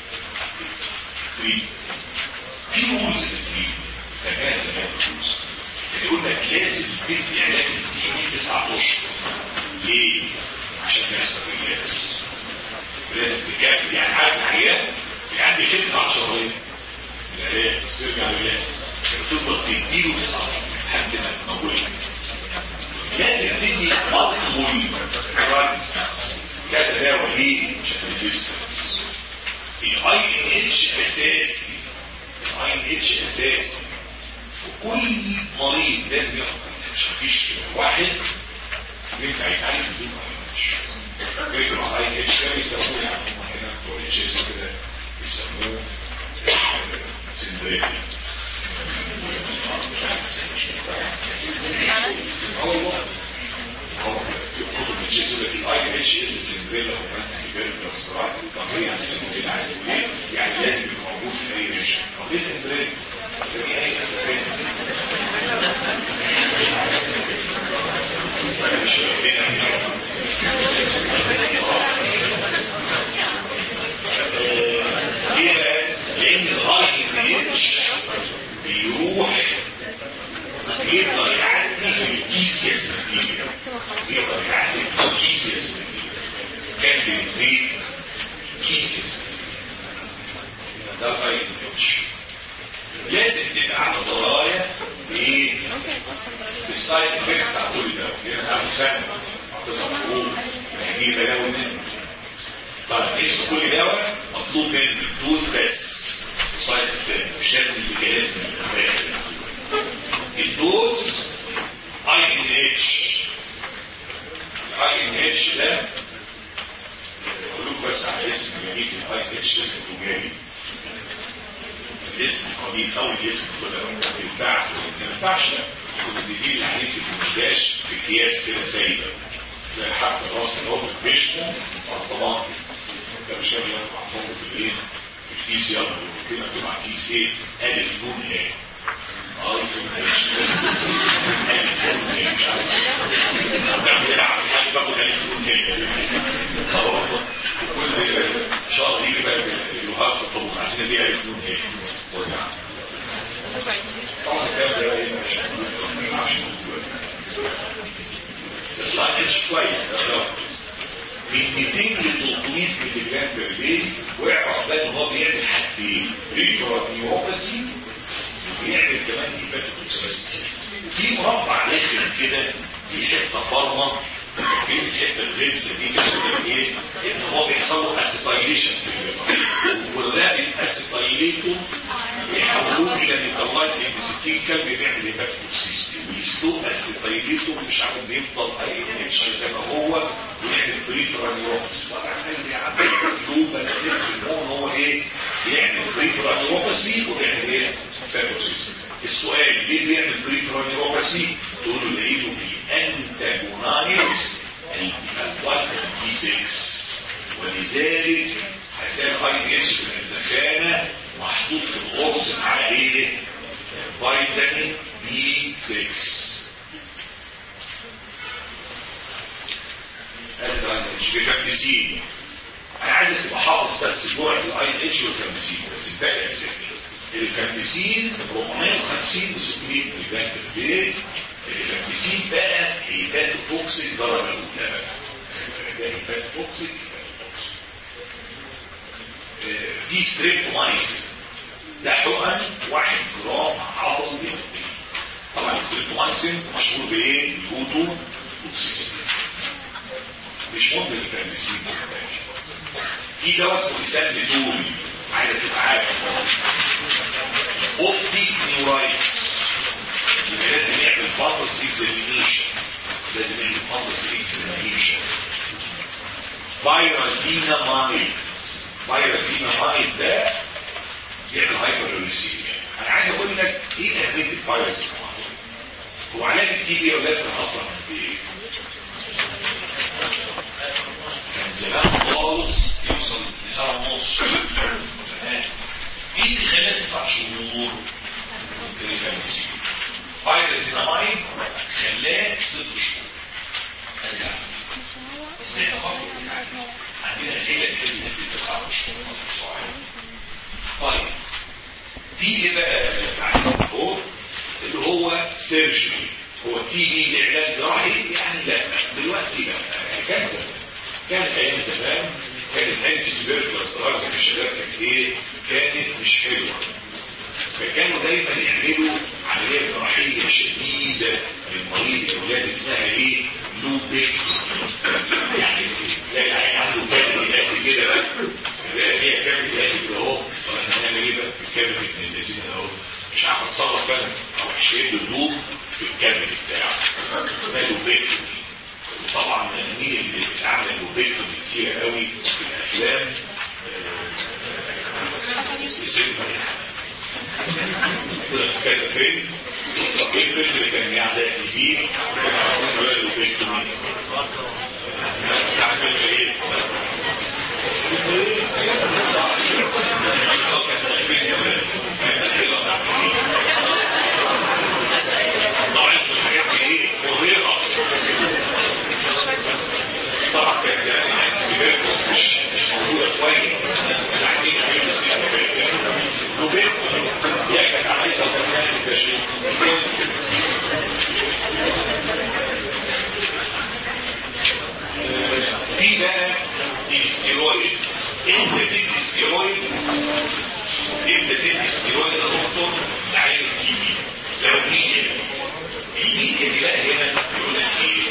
في رولز للتريد فكان زمان رولز يقول لك لازم تدي علاج التي تسعة اشهر ليه؟ عشان يحصل ريلاكس لازم تكمل يعني عارف العيان يعني عندي خف بعد شهرين العلاج ترجع لله تفضل تديله تسعة شهور لحد ما تموت لازم تدي مالتيبل دراجز كذا دواء ليه عشان ريزيستنس الاي ان اتش اساسي الاي ان اتش اساسي وكل مريض لازم ياخد مش مفيش واحد ينفع يتعالج بدون اي ان اتش بيكتب اي ان اتش ده بيسموه يعني هم هنا بتوع اتش اس كده بيسموه سندريلا هو هو كتب الشيء في الاي اتش اس سندريلا وكمان بيجرب الاستراحه طبيعي يعني سندريلا عايز يقول ايه يعني لازم يبقى موجود في اي ريشن طب ليه سندريلا؟ زي اي سندريلا مش ليه بقى؟ لان الاي ان اتش بيروح يقدر يعدي في الكيسياس ماتيريال يقدر يعدي في الكيسياس ماتيريال كان بيدريد كيسياس ده الاي ان اتش لازم تبقى على درايه بايه؟ بالسايد افكتس بتاع كل ده لان ده مسمى تسع شهور هيجي بلاوي منه طيب نفس كل دواء مطلوب منه الدوز بس سايد افكت مش لازم الميكانيزم الدوز اي ان اتش الاي ان اتش ده اقول لكم بس على اسم جميل الاي ان اتش اسم تجاري الاسم القديم او الاسم كده ما ينفعش ما ينفعش كنت بتجيب العين في المداش في اكياس كده سايبه زي حتى راس اللي هو بيشمه طبعا ده مش هيبقى محطوط في الايه في الكيس يلا كده مكتوب على الكيس ايه الف نون ايه اه يكون اتش الف نون ايه مش عارف باخد العب حاجه باخد الف نون ايه اه كل شهر يجي بقى الوهاب في الطبق عايزين دي الف نون ايه وارجع طبعا الكلام ده ايه مش ما اعرفش بس لا اتش كويس ده من 200 ل 300 ملي جرام بير داي واعرف بقى ان هو بيعمل حاجتين ريفرال نيوروباثي وبيعمل كمان هيباتوتوكسيستي في مربع رخم كده في حته فارما في الحته الغلسه دي كده يقول لك ايه ان هو بيحصل له اسيتايليشن في الليفر والرابط اسيتايليته بيحولوه الى ميتالايت انفيسيتيكال بيعمل هيباتوكسيستي ويسلو اسيتايليته مش عارف بيفضل اي اتش زي ما هو ويعمل بريفرال نيوروباثي طبعا عمال بيعمل اسلوب بنزل ان هو ايه بيعمل بريفرال نيوروباثي وبيعمل ايه فاتوكسيستي السؤال ليه بيعمل بريفرال نيوروباثي تقول له لقيته في انتاجونايز الفيتامين بي 6 ولذلك هتلاقي الاي اتش في الانسخانه محطوط في القرص معاه ايه؟ فيتامين بي 6 مش بيفمسين انا عايزك تبقى حافظ بس جرعه الاي اتش والفمسين بس الباقي اساسي الفمسين 450 و 600 ملي جرام بير داي الفمسين بقى هيبات توكسيك درجه اولى بقى ده هيبات توكسيك في ستريبتومايسين ده حقن 1 جرام عضل يومي طبعا الستريبتومايسين مشهور بايه؟ الهوتو توكسيسيتي مش مهم الفاميسين في دواء اسمه لسان بتول عايزك تبقى عارف اوبتيك نيورايتس يبقى لازم يعمل فاتس اكزامينيشن لازم يعمل فاتس اكزامينيشن بايرازينامايد بايرازينامايد ده يعمل هايبروليسيميا انا عايز اقول لك ايه اهميه البايرازينامايد هو علاج التي بي يا ولاد كان اصلا بايه؟ كان زمان خالص يوصل لسنه ونص تمام ايه اللي خلاه تسع شهور تريفاميسين بايرازينامايد خلاه ست شهور ارجع ازاي نفكر عندنا الحيله اللي بتدي تسع شهور طيب في ايه بقى اهو اللي هو سيرجري هو تي بي لعلاج جراحي يعني لا دلوقتي لا كان زمان كانت ايام زمان كانت انتي تيبركلوز دراجز في الشباب كانت ايه؟ كانت مش حلوه فكانوا دايما يعملوا عمليه جراحيه شديده للمريض الاولاد اسمها ايه؟ لوبيك يعني زي العين عنده كابل قد كده بقى يلاقي فيها كابل قد كده اهو طب احنا هنعمل ايه بقى في الكابل ابن اللذين اهو مش عارف اتصرف انا او هشيل له في الكابل بتاعه اسمها لوبيك وطبعا مين اللي عمل لوبيك كتير قوي في الافلام السينما كذا فيلم طب ايه الفيلم اللي كان يعداء كبير كان عاوزين يقولوا لوبيك بتاع فيلم ايه؟ طبعا كان زمان يعني بيبركوس مش مش موجوده كويس عايزين نعمل نوبيل يا كانت عايزه برنامج التشخيص في بقى الاستيرويد امتى تدي استيرويد امتى تدي استيرويد يا دكتور لعين التي بي لو ميديا الميديا دي بقى هنا يقول لك ايه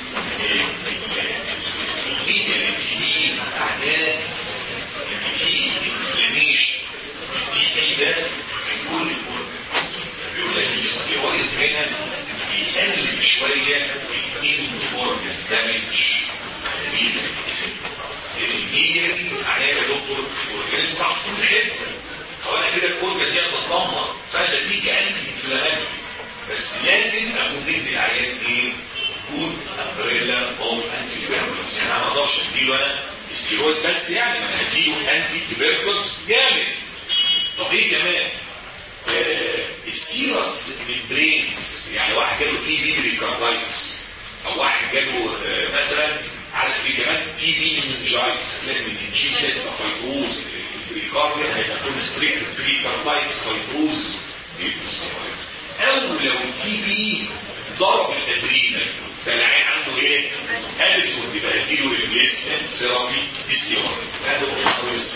الميديا التي بي معناه ان في انفلاميشن التي بي ده في كل الاورجن بيقول لك الاستيرويد هنا بيقلل شويه الان اورجن دامج الميديا دي معناها يا دكتور الاورجانيزم بتاعه في كل حته هو انا كده الاورجن دي هتتدمر فانا دي كانتي انفلاماتوري بس لازم اكون بدي العيان ايه؟ جود امبريلا اوف انتي تيبركلوس يعني انا ما اقدرش اديله انا استيرويد بس يعني انا هديله انتي تيبركلوس جامد طب ايه كمان؟ آه السيرس ميمبرينز يعني واحد جاله تي بي ريكاردايتس او واحد جاله آه مثلا عارف في كمان تي بي منجايتس هتلاقي المنجيت ده تبقى فايبروز البريكارديا هيبقى كونستريكت بريكاردايتس فايبروز او لو التي بي ضرب الادرينال فالعين عنده ايه؟ اليسون يبقى اديله ريبليسمنت ثيرابي استيرويد هذا هو الكويس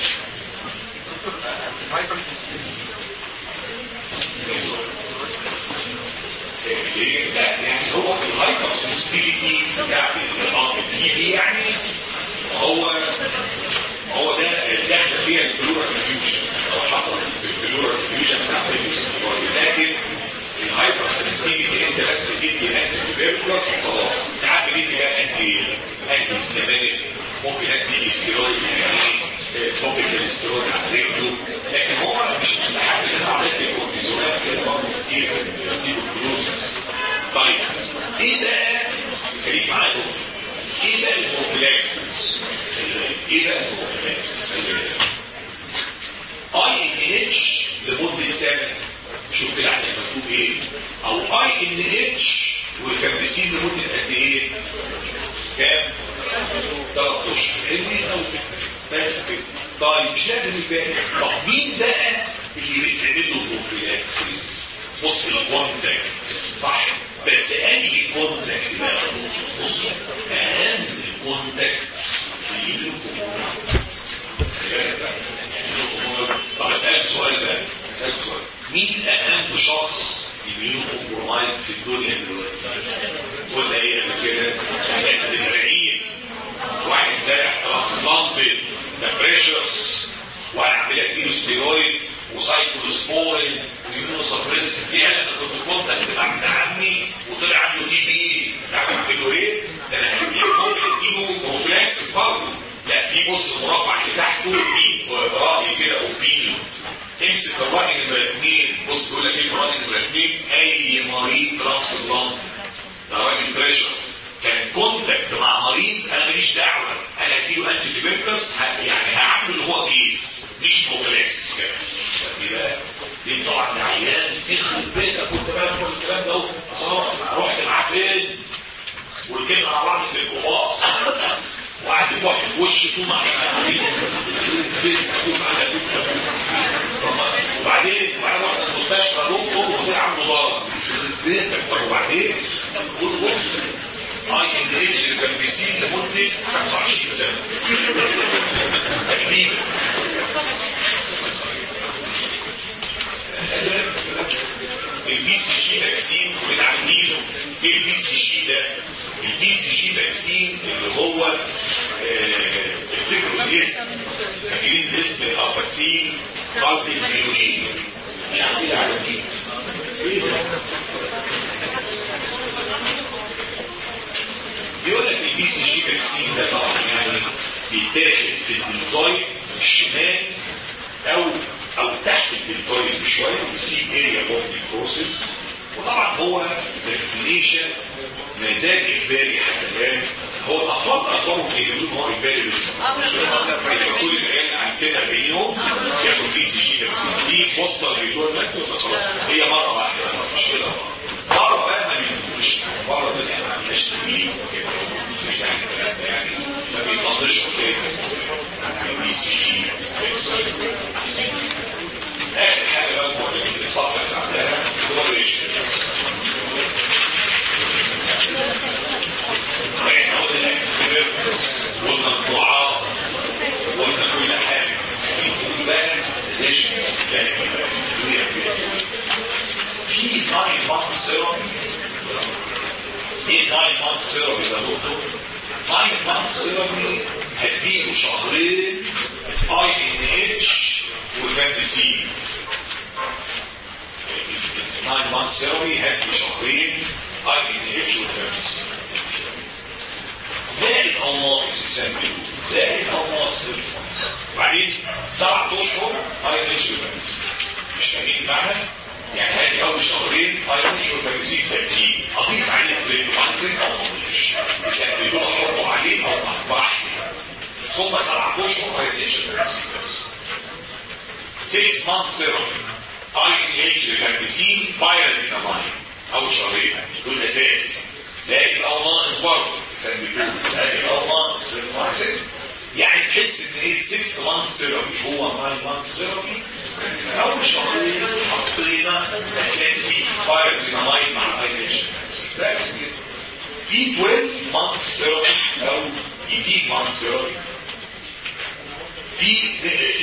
ليه؟ لا يعني هو الهايبر سنسيتيفيتي بتاع التي بي يعني هو هو ده داخل فيها البلورال فيوجن لو حصل في البلورال فيوجن ساعه لكن الهايبر سنسيتيفيتي انت بس تدي انتي تيوبركلوس وخلاص ساعات بتدي بقى انتي انتي سيستماتيك ممكن ادي ستيرويد يعني توبيكال ستيرويد على رجله لكن هو مش مستحب ان انا اعطيك الكورتيزونات كده برضه كتير تديله فلوس طيب ايه بقى خليك معايا ايه بقى البروفيلاكسس ايه بقى البروفيلاكسس اي ان اتش لمده سنه شوف كده احنا مكتوب ايه او اي ان اتش والفامبسين لمده قد ايه كام ثلاث اشهر حلوين قوي بس كده طيب مش لازم الباقي طب مين بقى اللي بيتعمل له بروفيلاكسس بص الكونتاكت صح بس انهي كونتاكت بقى بص اهم كونتاكت اللي له طب اسالك سؤال بقى اسالك سؤال مين اهم شخص يمينه كومبرومايز في الدنيا دلوقتي ولا ايه قبل كده ناس مزارعين واحد زارع ترانسبلانتد ده بريشرز وهنعمل لك كيلو ستيرويد وسايكلوسبورين ويمينو سفريز دي انا كنت كنت بتاع ابن عمي وطلع عنده تي بي عارف اعمل له ايه؟ ده انا ممكن اديله بروفلاكسس برضه لا في بص المربع اللي تحته في راي كده اوبينيون امسك الراي نمره اثنين بص بيقول لك ايه في الراي نمره اثنين اي مريض ترانسبلانت ده راجل بريشرز كان كونتاكت مع مريض انا ماليش دعوه انا هديله انتي ديبيركس يعني هعمل اللي هو كيس مش بروفلاكسس كده دي بقى دي طبعا عيان يخرب بيتك كنت بقى كل الكلام ده اهو رحت معاه فين وركبنا على بعض في الكوباص وقعد يكح في وشي طول ما وبعدين وبعدين رحت المستشفى دكتور وطلع عنده ضرر بيتك طب وبعدين قول بص اي ان اتش اللي كان بيسيب لمده 25 سنه تقريبا البي سي جي فاكسين كلنا عارفينه ايه البي سي جي ده؟ البي سي جي فاكسين اللي هو افتكروا الاسم فاكرين الاسم الاباسين ضد البيولين يعني كده على دي ايه ده؟ بيقول لك البي سي جي فاكسين ده طبعا يعني بيتاخد في الدلتويد الشمال او او تحت الدلتويد بشويه ويسيب اريا اوف البروسيس وطبعا هو فاكسينيشن مزاج اجباري حتى الان هو الاطفال اطفالهم بيقولوا هو اجباري بس كل العيال عن سن 40 يوم ياخد بي سي جي فاكسين دي بوستر ريكويرمنت ولا خلاص هي مره واحده بس مش كده مره بقى ما بيفوتش مره ده ما فيهاش تمرين وكده مش يعني الكلام ده يعني ما بيطلش كده بي سي جي فاكسين اخر حاجه بقى بقول لك الصفحه اللي بعدها كولابريشن احنا قلنا قلنا الدعاء قلنا كل حاجه عايزين بقى ليش في 9 مانث سيرم ايه 9 مانث سيرم يا دكتور 9 مانث سيرم هديله شهرين اي ان اتش والفانتسين 9 مانث سيرم هدي شهرين اي ان اتش والفانتسين زائد او ناقص يسميه زائد او ناقص بعدين سبعة اشهر اي اتش والفانتسين مش فاهمين المعنى؟ يعني هادي اول شهرين اي اتش والفانتسين ثابتين اضيف عليه سبرينوفانسين او ما اضيفش يسميه احطه عليه او ما براحتي ثم سبعة اشهر اي اتش والفانتسين بس 6 months therapy اي اتش والفانتسين بايرازيناماين اول شهرين دول اساسي زائد او ناقص برضه يسميه زائد او ناقص يعني تحس ان ايه 6 مانث سيرابي هو 9 مانث سيرابي بس من اول شهرين حطينا اساسي بايرزينامايد مع الاينيش بس كده في 12 مانث سيرابي او 18 مانث سيرابي في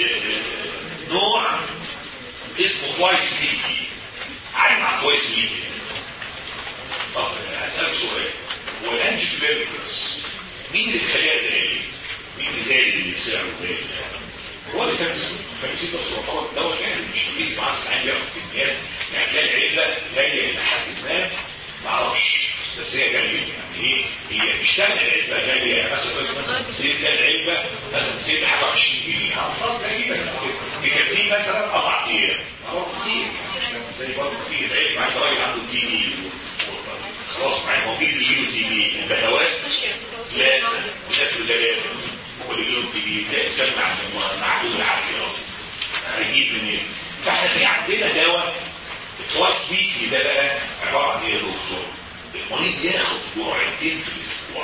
نوع اسمه توايس ويكي عارف مع توايس ويكي طب اسالك سؤال هو الانتي تبركلس مين اللي بيخليها غالي؟ مين الغالي اللي سعره غالي؟ هو اللي فاكس فاكسين بس هو طبعا دواء غالي مش رخيص معاه ساعات بياخد كميات يعني تلاقي العلبه غاليه الى حد ما ما اعرفش بس هي غاليه يعني ايه؟ هي مش تاني العلبه غاليه يعني مثلا تقول مثلا زيت العلبه مثلا زيت حاجه 20 جنيه خلاص تقريبا تكفيه مثلا اربع ايام كتير زي برضه في العلم معاك راجل عنده تي بي خلاص معاك هو مين اللي يجيله تي بي البهوات لا الناس اللي لا هو اللي يجيله تي بي ده انسان معدوم العافيه اصلا هيجيب منين فاحنا في عندنا دواء التوايس ويكلي ده بقى عباره عن ايه يا دكتور المريض ياخد جرعتين في الاسبوع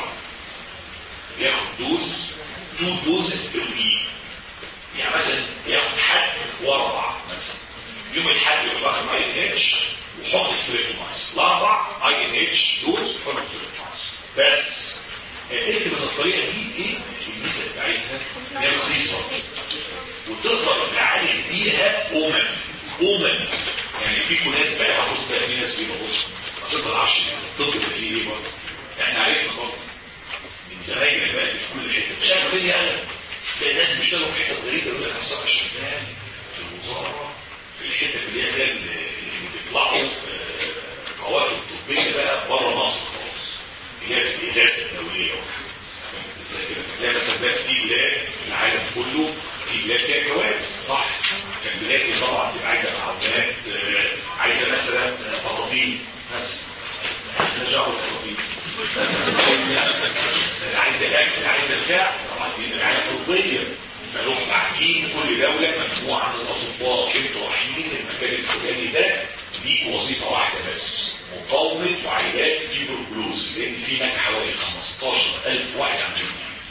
ياخد دوز تو دوزز بير ويك يعني مثلا ياخد حد واربع مثلا يوم الحد يروح واخد اي ان اتش وحط ستريبتومايس الاربع اي ان اتش دوز وحط ستريبتومايس بس ايه من الطريقه دي ايه الميزه بتاعتها هي رخيصه وتقدر تعالج بيها امم امم يعني في ناس بقى بص بقى في ناس كده بص اصل ما تعرفش الطب اللي فيه ايه برضه احنا عرفنا برضه من زمايلنا بقى اللي في كل حته مش عارف ايه انا تلاقي ناس بيشتغلوا في حته غريبه يقول لك اصل انا شغال في الوزاره في الحته اللي هي فيها اللي بيطلعوا قوافل طبيه بقى بره مصر خالص اللي هي في الإجازة الدولية زي كده تلاقي مثلا بلاد في بلاد في العالم كله في بلاد فيها جواز صح فالبلاد دي طبعا بتبقى عايزه معدات عايزه مثلا بطاطين مثلا نرجعوا للبطاطين مثلا عايزه اكل عايزه بتاع طبعا عايزين الرعايه الطبيه فنروح باعتين كل دوله مجموعه من الاطباء انتوا رايحين المكان الفلاني ده ليك وظيفه واحده بس مقاومه وعلاج تيبركلوز لان في هناك حوالي 15000 واحد عندهم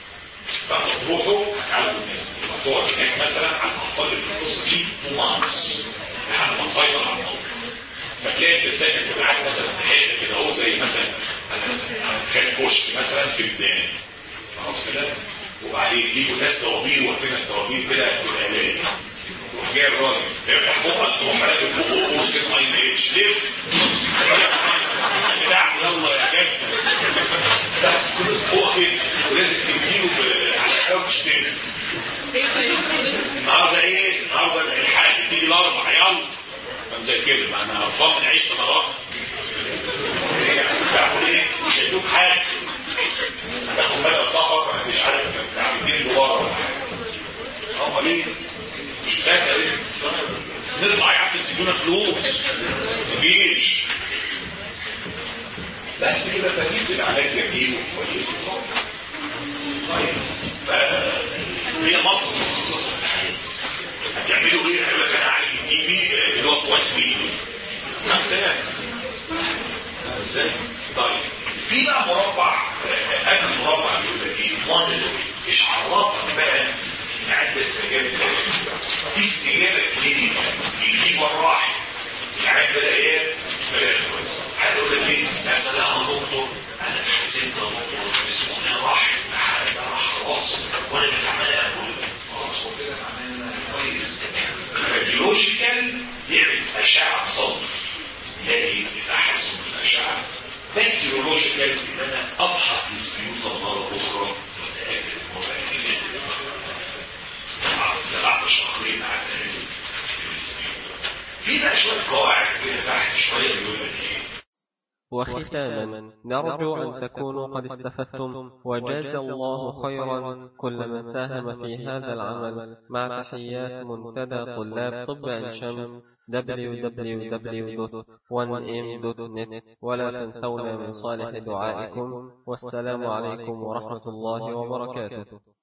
فتروحوا هتعالجوا الناس تقعد هناك مثلا على الاقل في القصه دي تو مانس لحد ما نسيطر على الموضوع فتلاقي الانسان انت قاعد مثلا في حته كده هو زي مثلا هنتخيل كشك مثلا في الدان خلاص كده وبعدين يجوا ناس طوابير واقفين الطوابير كده بالالات يروح جاي الراجل يفتح بقك تروح راكب بقه قرص الماي ما لف بتاع يلا يا جزمه تاخد كل اسبوع كده ولازم تديله على كاوتش تاني النهارده ايه؟ النهارده الحاج تيجي الاربع يلا فانت كده ما انا هرفان من عيشه مرات تاخد ايه؟ مش هيدوك حاجه هتاخد بدل سفر مش عارف تعمل جنب ورا امال ايه؟ مش فاكر ايه؟ نطلع يا عم تدونا فلوس مفيش بس كده فدي العلاج جميل وكويس طيب فهي مصر متخصصه في الحاجات هتعملوا ايه؟ هيقول لك انا عالج التي بي اللي هو كويس فيه كم سنه؟ ازاي؟ طيب في بقى مربع انا المربع بيقول لك ايه؟ مونيتور مش عرفك بقى ان عند استجابه في استجابه كلينيكال في جراح العين بدا ايه؟ بدا كويس هتقول لك ايه؟ يا سلام يا دكتور انا حسيت يا دكتور السخونه راحت ده راح خلاص وانا كنت عمال اكل خلاص هو كده معناه ان انا كويس الراديولوجيكال يعمل اشعه صدر يلاقي تحسن في الاشعه بكتيريولوجيكال ان انا افحص السبيوتا مره اخرى واتاكد ان هو بعد شهرين على في بقى شويه قواعد كده تحت شويه بيقول لك ايه وختاما نرجو أن تكونوا قد استفدتم وجاز الله خيرا كل من ساهم في هذا العمل مع تحيات منتدى طلاب طب عين شمس www.1m.net ولا تنسونا من صالح دعائكم والسلام عليكم ورحمة الله وبركاته